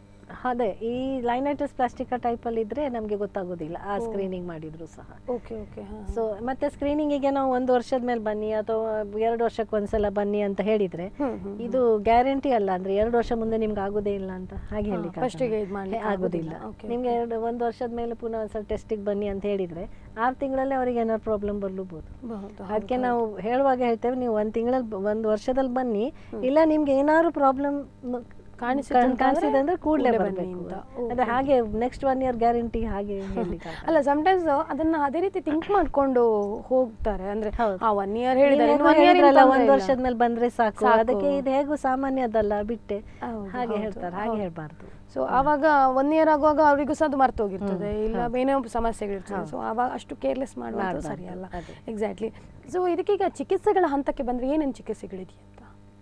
ಅದೇ ಈ ಲೈನೈಟಿಸ್ ಪ್ಲಾಸ್ಟಿಕಾ ಟೈಪಲ್ಲಿ ಇದ್ರೆ ನಮಗೆ ಗೊತ್ತಾಗೋದಿಲ್ಲ ಆ ಸ್ಕ್ರೀನಿಂಗ್ ಮಾಡಿದ್ರು ಸಹ ಓಕೆ ಓಕೆ ಹಾಂ ಸೊ ಮತ್ತೆ ಸ್ಕ್ರೀನಿಂಗಿಗೆ ನಾವು ಒಂದು ವರ್ಷದ ಮೇಲೆ ಬನ್ನಿ ಅಥವಾ ಎರಡು ವರ್ಷಕ್ಕೆ ಒಂದ್ಸಲ ಬನ್ನಿ ಅಂತ ಹೇಳಿದ್ರೆ ಹ್ಮ್, ಹ್ಮ್, ಇದು ಗ್ಯಾರಂಟಿ ಅಲ್ಲ ಅಂದ್ರೆ ಎರಡು ವರ್ಷ ಮುಂದೆ ನಿಮ್ಗೆ ಆಗೋದೇ ಇಲ್ಲ ಅಂತ ಹಾಗೆ ಹಾ, ಹೇಳಲಿಕ್ಕೆ first ಗೆ ಇದ್ ಮಾಡ್ಲಿಕ್ಕೆ ಆಗೋದಿಲ್ಲ ಆಗೋದಿಲ್ಲ. Okay, ನಿಮ್ಗೆ ಎರಡು ಒಂದು ವರ್ಷದ ಮೇಲೆ ಪುನಃ ಒಂದ್ಸಲ ಟೆಸ್ಟಿಗೆ ಬನ್ನಿ ಅಂತ ಹೇಳಿದ್ರೆ ಆರು ತಿಂಗಳಲ್ಲೇ ಅವರಿಗೆ ಏನಾದ್ರು ಪ್ರಾಬ್ಲಮ್ ಬರ್ಲೂಬಹುದು ಹೌದು, ಅದಕ್ಕೆ ಹೌದು, ನಾವು ಹೇಳುವಾಗ ಹೇಳ್ತೇವೆ ನೀವು ಒಂದು ತಿಂಗಳಲ್ಲಿ ಒಂದು ವರ್ಷದಲ್ಲಿ ಬನ್ನಿ ಇಲ್ಲ ನಿಮ್ಗೆ ಏನಾದ್ರು ಪ್ರಾಬ್ಲಮ್ ಕಾಣಿಸಿತು ಅಂತ ಕಾಣಿಸಿದೆ ಅಂದ್ರೆ ಕೂಡಲೇ ಕೂಡ್ಲೇ ಬನ್ನಿ ಬರಬೇಕು ಅಂತ. ಅಂದ್ರೆ ಹಾಗೆ ನೆಕ್ಸ್ಟ್ ಒನ್ ಇಯರ್ ಗ್ಯಾರಂಟಿ ಹಾಗೆ ಹೇಳಲಿಕ್ಕೆ ಅಲ್ಲ ಸಮಟೈಮ್ಸ್ ಅದನ್ನ ಅದೇ ರೀತಿ ಥಿಂಕ್ ಮಾಡ್ಕೊಂಡು ಹೋಗ್ತಾರೆ ಅಂದ್ರೆ ಹೌದು. ಆ ಒನ್ ಇಯರ್ ಹೇಳಿದ್ದಾರೆ ನೀವೇನೋ ಒನ್ ಇಯರ್ ಹೇಳಿದ್ರಲ್ಲ, ಒಂದ್ ವರ್ಷದ ಮೇಲೆ ಬಂದ್ರೆ ಸಾಕು ಸಾಕು. ಅದಕ್ಕೆ ಇದು ಹೇಗೂ ಸಾಮಾನ್ಯದಲ್ಲ ಬಿಟ್ಟೆ ಹೌದು, ಹಾಗೆ ಹೌದು, ಹೇಳ್ತಾರೆ ಹಾಗೆ ಹೌದು. ಹೇಳ್ಬಾರ್ದು ಸೊ ಆವಾಗ ಒನ್ ಇಯರ್ ಆಗುವಾಗ ಅವರಿಗೂ ಸಹ ಅದು ಮರ್ತೋಗಿರ್ತದೆ ಇಲ್ಲ ಏನೋ ಸಮಸ್ಯೆಗಳಿರ್ತದೆ ಸೊ ಆವಾಗ ಅಷ್ಟು ಕೇರ್ಲೆಸ್ ಮಾಡುವುದು ಮಾಡ್ಬಾರ್ದು, ಸರಿ ಅಲ್ಲ ಅದೇ. ಎಕ್ಸಾಕ್ಟ್ಲಿ ಸೊ ಇದಕ್ಕೀಗ ಚಿಕಿತ್ಸೆಗಳ ಹಂತಕ್ಕೆ ಬಂದ್ರೆ ಏನೇನು ಚಿಕಿತ್ಸೆಗಳಿದೆಯಂತ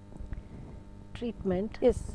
ಟ್ರೀಟ್ಮೆಂಟ್ ಎಸ್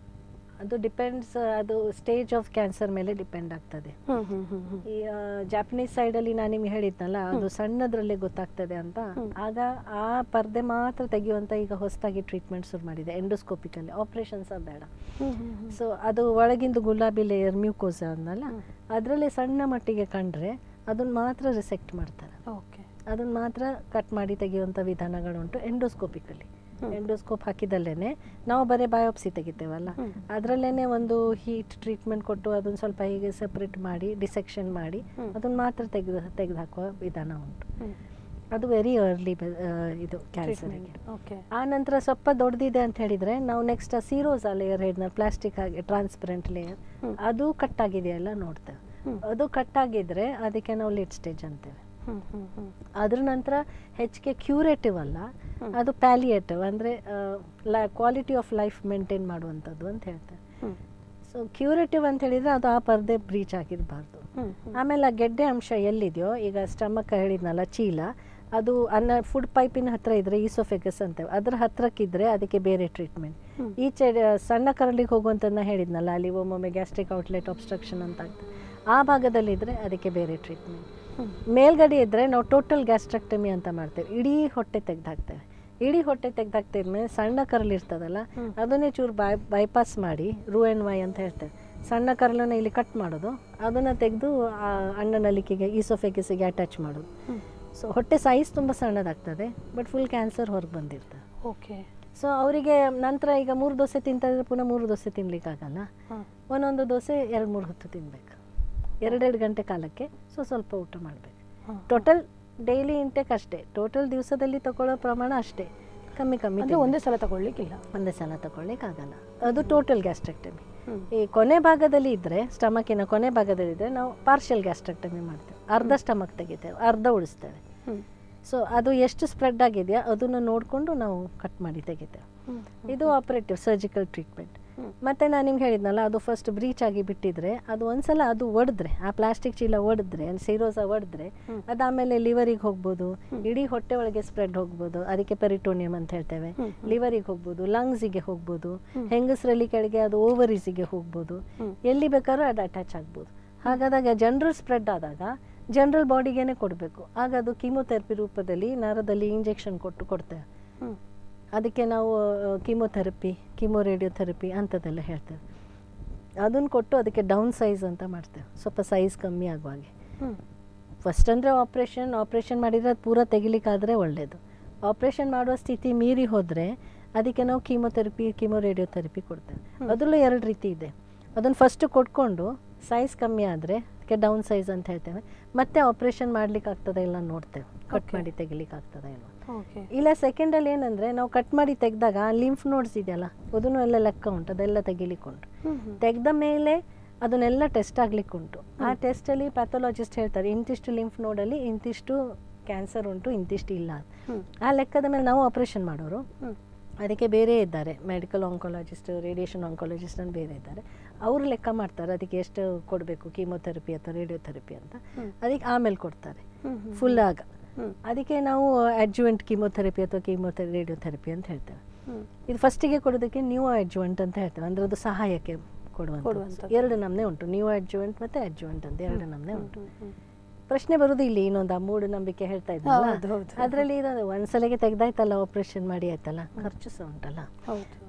ಅದು ಡಿಪೆಂಡ್ಸ್ ಅದು ಸ್ಟೇಜ್ ಆಫ್ ಕ್ಯಾನ್ಸರ್ ಮೇಲೆ ಡಿಪೆಂಡ್ ಆಗ್ತದೆ ಹ್ಮ್ ಹ್ಮ್ ಹ್ಮ್ ಹ್ಮ್ ಈ ಜಾಪನೀಸ್ ಸೈಡಲ್ಲಿ ನಾನು ನಿಮ್ಗೆ ಹೇಳಿದ್ನಲ್ಲ ಅದು ಸಣ್ಣದ್ರಲ್ಲೇ ಗೊತ್ತಾಗ್ತದೆ ಅಂತ ಆಗ ಆ ಪರ್ದೆ ಮಾತ್ರ ತೆಗೆಯುವಂತ ಈಗ ಹೊಸದಾಗಿ ಟ್ರೀಟ್ಮೆಂಟ್ ಶುರು ಮಾಡಿದೆ ಎಂಡೋಸ್ಕೋಪಿಕಲ್ಲಿ ಆಪರೇಷನ್ಸ್ ಬೇಡ ಹ್ಮ್ ಹ್ಮ್ ಹ್ಮ್ ಸೊ ಅದು ಒಳಗಿಂದು ಗುಲಾಬಿ ಲೇಯರ್ ಮ್ಯೂಕೋಸ ಅಂದಲ್ಲ ಅದರಲ್ಲಿ ಸಣ್ಣ ಮಟ್ಟಿಗೆ ಕಂಡ್ರೆ ಅದನ್ನ ಮಾತ್ರ ರಿಸೆಕ್ಟ್ ಮಾಡ್ತಾರೆ ಓಕೆ ಅದನ್ನ ಮಾತ್ರ ಕಟ್ ಮಾಡಿ ತೆಗೆಯುವಂಥ ವಿಧಾನಗಳುಂಟು ಎಂಡೋಸ್ಕೋಪಿಕಲ್ಲಿ ಎಂಡೋಸ್ಕೋಪ್ ಹಾಕಿದಲ್ಲೇನೆ ನಾವು ಬರೀ ಬಯೋಪ್ಸಿ ತೆಗಿತೇವಲ್ಲ ಹ್ಮ್. ಅದರಲ್ಲೇನೆ ಒಂದು ಹೀಟ್ ಟ್ರೀಟ್ಮೆಂಟ್ ಕೊಟ್ಟು ಅದನ್ನ ಸ್ವಲ್ಪ ಹೀಗೆ ಸೆಪ್ರೇಟ್ ಮಾಡಿ ಡಿಸೆಕ್ಷನ್ ಮಾಡಿ ಹ್ಮ್. ಅದನ್ನ ಮಾತ್ರ ತೆಗೆದು ತೆಗೆದು ಹಾಕುವ ವಿಧಾನ ಉಂಟು ಹ್ಮ್ ಅದು ವೆರಿ ಅರ್ಲಿ ಇದು ಕ್ಯಾನ್ಸರ್ಗೆ ಟ್ರೀಟ್ಮೆಂಟ್ ಓಕೆ ಆ ನಂತರ ಸ್ವಲ್ಪ ದೊಡ್ಡದಿದೆ ಅಂತ ಹೇಳಿದ್ರೆ ನಾವು ನೆಕ್ಸ್ಟ್ ಸೀರೋಸಾ ಲೇಯರ್ ಹೇಳಿದ್ನ ಪ್ಲಾಸ್ಟಿಕ್ ಆಗಿ ಟ್ರಾನ್ಸ್ಪರೆಂಟ್ ಲೇಯರ್ ಹ್ಮ್. ಅದು ಕಟ್ ಆಗಿದೆಯಲ್ಲ ನೋಡ್ತೇವೆ ಹ್ಮ್. ಅದು ಕಟ್ ಆಗಿದ್ರೆ ಅದಕ್ಕೆ ನಾವು ಲೇಟ್ ಸ್ಟೇಜ್ ಅಂತೇವೆ ಹ್ಮ್ ಹ್ಮ್ ಹ್ಮ್ ಅದ್ರ ನಂತರ ಹೆಚ್ಚಿಗೆ ಕ್ಯೂರೇಟಿವ್ ಅಲ್ಲ ಹ್ಮ್. ಅದು ಪ್ಯಾಲಿಯೇಟಿವ್ ಅಂದರೆ ಕ್ವಾಲಿಟಿ ಆಫ್ ಲೈಫ್ ಮೇಂಟೈನ್ ಮಾಡುವಂಥದ್ದು ಅಂತ ಹೇಳ್ತಾರೆ ಹ್ಮ್ ಸೊ ಕ್ಯೂರೇಟಿವ್ ಅಂತ ಹೇಳಿದರೆ ಅದು ಆ ಪರ್ದೆ ಬ್ರೀಚ್ ಆಗಿರಬಾರ್ದು ಹ್ಮ್ ಹ್ಮ್ ಆಮೇಲೆ ಆ ಗೆಡ್ಡೆ ಅಂಶ ಎಲ್ಲಿದೆಯೋ ಈಗ ಸ್ಟಮಕ್ ಹೇಳಿದ್ನಲ್ಲ ಚೀಲ ಅದು ಅನ್ನ ಫುಡ್ ಪೈಪಿನ ಹತ್ರ ಇದ್ರೆ ಈಸೋಫೆಗಸ್ ಅಂತೇವೆ ಅದ್ರ ಹತ್ರಕ್ಕಿದ್ರೆ ಅದಕ್ಕೆ ಬೇರೆ ಟ್ರೀಟ್ಮೆಂಟ್ ಹ್ಮ್. ಈಚೆ ಡ- ಸಣ್ಣ ಕರಳಿಗೆ ಹೋಗುವಂತನ್ನ ಹೇಳಿದ್ನಲ್ಲ ಅಲ್ಲಿ ಒಮ್ಮೊಮ್ಮೆ ಗ್ಯಾಸ್ಟ್ರಿಕ್ ಔಟ್ಲೆಟ್ ಅಬ್ಸ್ಟ್ರಕ್ಷನ್ ಅಂತ ಆಗ್ತದೆ ಆ ಭಾಗದಲ್ಲಿದ್ದರೆ ಅದಕ್ಕೆ ಬೇರೆ ಟ್ರೀಟ್ಮೆಂಟ್ ಹ್ಮ್. ಮೇಲ್ಗಡೆ ಇದ್ದರೆ ನಾವು ಟೋಟಲ್ ಗ್ಯಾಸ್ಟ್ರಕ್ಟಮಿ ಅಂತ ಮಾಡ್ತೇವೆ ಇಡೀ ಹೊಟ್ಟೆ ತೆಗ್ದು ಹಾಕ್ತೇವೆ ಇಡೀ ಹೊಟ್ಟೆ ತೆಗ್ದು ಹಾಕ್ತಿದ್ಮೇಲೆ ಸಣ್ಣ ಕರಳು ಇರ್ತದಲ್ಲ ಹ್ಮ್. ಅದನ್ನೇ ಚೂರು ಬೈ ಬೈಪಾಸ್ ಮಾಡಿ ರೂ ಎನ್ ವೈ ಅಂತ ಹೇಳ್ತೇವೆ ಸಣ್ಣ ಕರಳನ್ನ ಇಲ್ಲಿ ಕಟ್ ಮಾಡೋದು ಅದನ್ನು ತೆಗೆದು ಅಣ್ಣನಲಿಕೆಗೆ ಈಸೋಫೆಗಿಸಿಗೆ ಅಟ್ಯಾಚ್ ಮಾಡೋದು ಹ್ಮ್. ಸೊ ಹೊಟ್ಟೆ ಸೈಜ್ ತುಂಬ ಸಣ್ಣದಾಗ್ತದೆ ಬಟ್ ಫುಲ್ ಕ್ಯಾನ್ಸರ್ ಹೊರಗೆ ಬಂದಿರ್ತದೆ ಓಕೆ ಸೊ ಅವರಿಗೆ ನಂತರ ಈಗ ಮೂರು ದೋಸೆ ತಿಂತಿದ್ರೆ ಪುನಃ ಮೂರು ದೋಸೆ ತಿನ್ಲಿಕ್ಕಾಗಲ್ಲ ಹಾಂ ಒಂದೊಂದು ದೋಸೆ ಎರಡು ಮೂರು ಹೊತ್ತು ತಿನ್ಬೇಕು ಎರಡೆರಡು ಗಂಟೆ ಕಾಲಕ್ಕೆ ಸೊ ಸ್ವಲ್ಪ ಊಟ ಮಾಡಬೇಕು ಹಾಂ ಟೋಟಲ್ ಡೈಲಿ ಇಂಟೇಕ್ ಅಷ್ಟೇ ಟೋಟಲ್ ದಿವಸದಲ್ಲಿ ತಗೊಳ್ಳೋ ಪ್ರಮಾಣ ಅಷ್ಟೇ ಕಮ್ಮಿ ಕಮ್ಮಿ ಅಂದ್ರೆ ತಿನ್ಬೇಕು. ಒಂದೇ ಸಲ ತಗೊಳ್ಲಿಕ್ಕಿಲ್ಲ ಒಂದೇ ಸಲ ತಗೊಳ್ಳಿಕ್ಕಾಗಲ್ಲ ಅದು ಟೋಟಲ್ ಗ್ಯಾಸ್ಟ್ರೆಕ್ಟಮಿ ಹ್ಮ್. ಈ ಕೊನೆ ಭಾಗದಲ್ಲಿ ಇದ್ದರೆ ಸ್ಟಮಕಿನ ಕೊನೆ ಭಾಗದಲ್ಲಿ ಇದ್ದರೆ ನಾವು ಪಾರ್ಷಿಯಲ್ ಗ್ಯಾಸ್ಟ್ರೆಕ್ಟಮಿ ಮಾಡ್ತೇವೆ ಅರ್ಧ ಸ್ಟಮಕ್ ತೆಗಿತೇವೆ ಅರ್ಧ ಉಳಿಸ್ತೇವೆ ಹ್ಮ್. ಸೊ ಅದು ಎಷ್ಟು ಸ್ಪ್ರೆಡ್ ಆಗಿದೆಯಾ ಅದನ್ನು ನೋಡಿಕೊಂಡು ನಾವು ಕಟ್ ಮಾಡಿ ತೆಗಿತೇವೆ ಹ್ಮ್. ಇದು ಆಪರೇಟಿವ್ ಸರ್ಜಿಕಲ್ ಟ್ರೀಟ್ಮೆಂಟ್ ಹ್ಮ್. ಮತ್ತೆ ನಾನು ನಿಮ್ಗೆ ಹೇಳಿದ್ನಲ್ಲ ಅದು ಫಸ್ಟ್ ಬ್ರೀಚ್ ಆಗಿ ಬಿಟ್ಟಿದ್ರೆ ಅದು ಒಂದ್ಸಲ ಅದು ಒಡೆದ್ರೆ ಆ ಪ್ಲಾಸ್ಟಿಕ್ ಚೀಲ ಒಡೆದ್ರೆ ಸೀರೋಸ ಒಡೆದ್ರೆ ಹ್ಮ್. ಅದಾದಮೇಲೆ ಲಿವರಿಗೆ ಹೋಗ್ಬೋದು ಇಡೀ ಹೊಟ್ಟೆ ಒಳಗೆ ಸ್ಪ್ರೆಡ್ ಹೋಗ್ಬೋದು ಅದಕ್ಕೆ ಪೆರಿಟೋನಿಯಂ ಅಂತ ಹೇಳ್ತೇವೆ ಹ್ಮ್. ಲಿವರಿಗೆ ಹೋಗ್ಬೋದು ಲಂಗ್ಸಿಗೆ ಹೋಗ್ಬೋದು ಹೆಂಗಸರಲ್ಲಿ ಕೆಳಗೆ ಅದು ಓವರೀಸಿಗೆ ಹೋಗ್ಬೋದು ಹ್ಮ್. ಎಲ್ಲಿ ಬೇಕಾದ್ರೂ ಅದು ಅಟ್ಯಾಚ್ ಆಗ್ಬೋದು ಹಾಗಾದಾಗ ಜನರಲ್ ಸ್ಪ್ರೆಡ್ ಆದಾಗ ಜನರಲ್ ಬಾಡಿಗೇನೆ ಕೊಡಬೇಕು ಆಗ ಅದು ಕೀಮೊಥೆರಪಿ ರೂಪದಲ್ಲಿ ನರದಲ್ಲಿ ಇಂಜೆಕ್ಷನ್ ಕೊಟ್ಟು ಕೊಡ್ತೇವೆ ಹ್ಮ್. ಅದಕ್ಕೆ ನಾವು ಕೀಮೊಥೆರಪಿ ಕೀಮೋ ರೇಡಿಯೋಥೆರಪಿ ಅಂಥದ್ದೆಲ್ಲ ಹೇಳ್ತೇವೆ ಅದನ್ನು ಕೊಟ್ಟು ಅದಕ್ಕೆ ಡೌನ್ ಸೈಜ್ ಅಂತ ಮಾಡ್ತೇವೆ ಸ್ವಲ್ಪ ಸೈಜ್ ಕಮ್ಮಿ ಆಗುವ ಹಾಗೆ ಹ್ಮ್. ಫಸ್ಟ್ ಅಂದರೆ ಆಪ್ರೇಷನ್ ಆಪ್ರೇಷನ್ ಮಾಡಿದರೆ ಅದು ಪೂರ ತೆಗಿಲಿಕ್ಕಾದರೆ ಒಳ್ಳೆಯದು ಆಪ್ರೇಷನ್ ಮಾಡುವ ಸ್ಥಿತಿ ಮೀರಿ ಹೋದರೆ ಅದಕ್ಕೆ ನಾವು ಕೀಮೊಥೆರಪಿ ಕೀಮೋ ರೇಡಿಯೋಥೆರಪಿ ಕೊಡ್ತೇವೆ ಅದರಲ್ಲೂ ಎರಡು ರೀತಿ ಇದೆ ಅದನ್ನು ಫಸ್ಟ್ ಕೊಟ್ಕೊಂಡು ಸೈಜ್ ಕಮ್ಮಿ ಆದರೆ ಅದಕ್ಕೆ ಡೌನ್ ಸೈಜ್ ಅಂತ ಹೇಳ್ತೇವೆ ಮತ್ತೆ ಆಪ್ರೇಷನ್ ಮಾಡ್ಲಿಕ್ಕೆ ಆಗ್ತದೆ ಇಲ್ಲ ನೋಡ್ತೇವೆ ಕಟ್ Okay. ಮಾಡಿ ತೆಗಿಲಿಕ್ಕೆ ಆಗ್ತದ ಇಲ್ಲ ಓಕೆ ಇಲ್ಲ ಸೆಕೆಂಡಲ್ಲಿ ಏನಂದರೆ ನಾವು ಕಟ್ ಮಾಡಿ ತೆಗೆದಾಗ ಲಿಂಫ್ ನೋಡ್ಸ್ ಇದೆಯಲ್ಲ ಅದನ್ನು ಎಲ್ಲ ಲೆಕ್ಕ ಉಂಟು ಅದೆಲ್ಲ ತೆಗಿಲಿಕ್ಕೆ ಉಂಟು ಹ್ಮ್ ಹ್ಮ್. ತೆಗೆದ ಮೇಲೆ ಅದನ್ನೆಲ್ಲ ಟೆಸ್ಟ್ ಆಗ್ಲಿಕ್ಕೆ ಉಂಟು ಆ ಟೆಸ್ಟಲ್ಲಿ ಪ್ಯಾಥೋಲಜಿಸ್ಟ್ ಹೇಳ್ತಾರೆ ಇಂತಿಷ್ಟು ಲಿಂಫ್ ನೋಡಲ್ಲಿ ಇಂತಿಷ್ಟು ಕ್ಯಾನ್ಸರ್ ಉಂಟು ಇಂತಿಷ್ಟು ಇಲ್ಲ ಅಂತ. ಹ್ಮ್. ಆ ಲೆಕ್ಕದ ಮೇಲೆ ನಾವು ಆಪ್ರೇಷನ್ ಮಾಡೋರು ಹ್ಮ್. ಅದಕ್ಕೆ ಬೇರೆ ಇದ್ದಾರೆ ಮೆಡಿಕಲ್ ಆಂಕಾಲಜಿಸ್ಟ್ ರೇಡಿಯೇಷನ್ ಆಂಕಾಲಜಿಸ್ಟ್ ಅಂತ ಬೇರೆ ಇದ್ದಾರೆ ಅವರು ಲೆಕ್ಕ ಮಾಡ್ತಾರೆ ಅದಕ್ಕೆ ಎಷ್ಟು ಕೊಡಬೇಕು ಕೀಮೊಥೆರಪಿ ಅಥವಾ ರೇಡಿಯೋಥೆರಪಿ ಅಂತ ಹ್ಮ್. ಅದಕ್ಕೆ ಆಮೇಲೆ ಕೊಡ್ತಾರೆ ಹ್ಮ್ ಹ್ಮ್. ಫುಲ್ ಆಗ ಹ್ಮ್. ಅದಕ್ಕೆ ನಾವು ಅಡ್ಜುವೆಂಟ್ ಕೀಮೊಥೆರಪಿ ಅಥವಾ ಕೀಮೊಥೆ ರೇಡಿಯೋಥೆರಪಿ ಅಂತ ಹೇಳ್ತೇವೆ ಹ್ಮ್. ಇದು ಫಸ್ಟಿಗೆ ಕೊಡೋದಕ್ಕೆ ನ್ಯೂ ಅಡ್ಜುವೆಂಟ್ ಅಂತ ಹೇಳ್ತೇವೆ ಅಂದರೆ ಅದು ಸಹಾಯಕ್ಕೆ ಕೊಡುವಂಥದ್ದು ಕೊಡುವಂಥದ್ದು. ಎರಡು ನಮೂನೆ ಉಂಟು ನ್ಯೂ ಅಡ್ಜುವೆಂಟ್ ಮತ್ತು ಅಡ್ಜುವೆಂಟ್ ಅಂತ ಎರಡು ನಮೂನೆ ಉಂಟು ಹ್ಮ್, ಹ್ಮ್. ಪ್ರಶ್ನೆ ಬರುದು ಇಲ್ಲಿ ಇನ್ನೊಂದು ಆ ಮೂಢನಂಬಿಕೆ ಹೇಳ್ತಾ ಇದ್ದಲ್ಲ ಹೌದು, ಹೌದು. ಅದರಲ್ಲಿ ಇದು ಒಂದ್ಸಲಿಗೆ ತೆಗ್ದಾಯ್ತಲ್ಲ ಆಪರೇಷನ್ ಮಾಡಿ ಆಯ್ತಲ್ಲ ಖರ್ಚು ಸಹ ಉಂಟಲ್ಲ ಹೌದು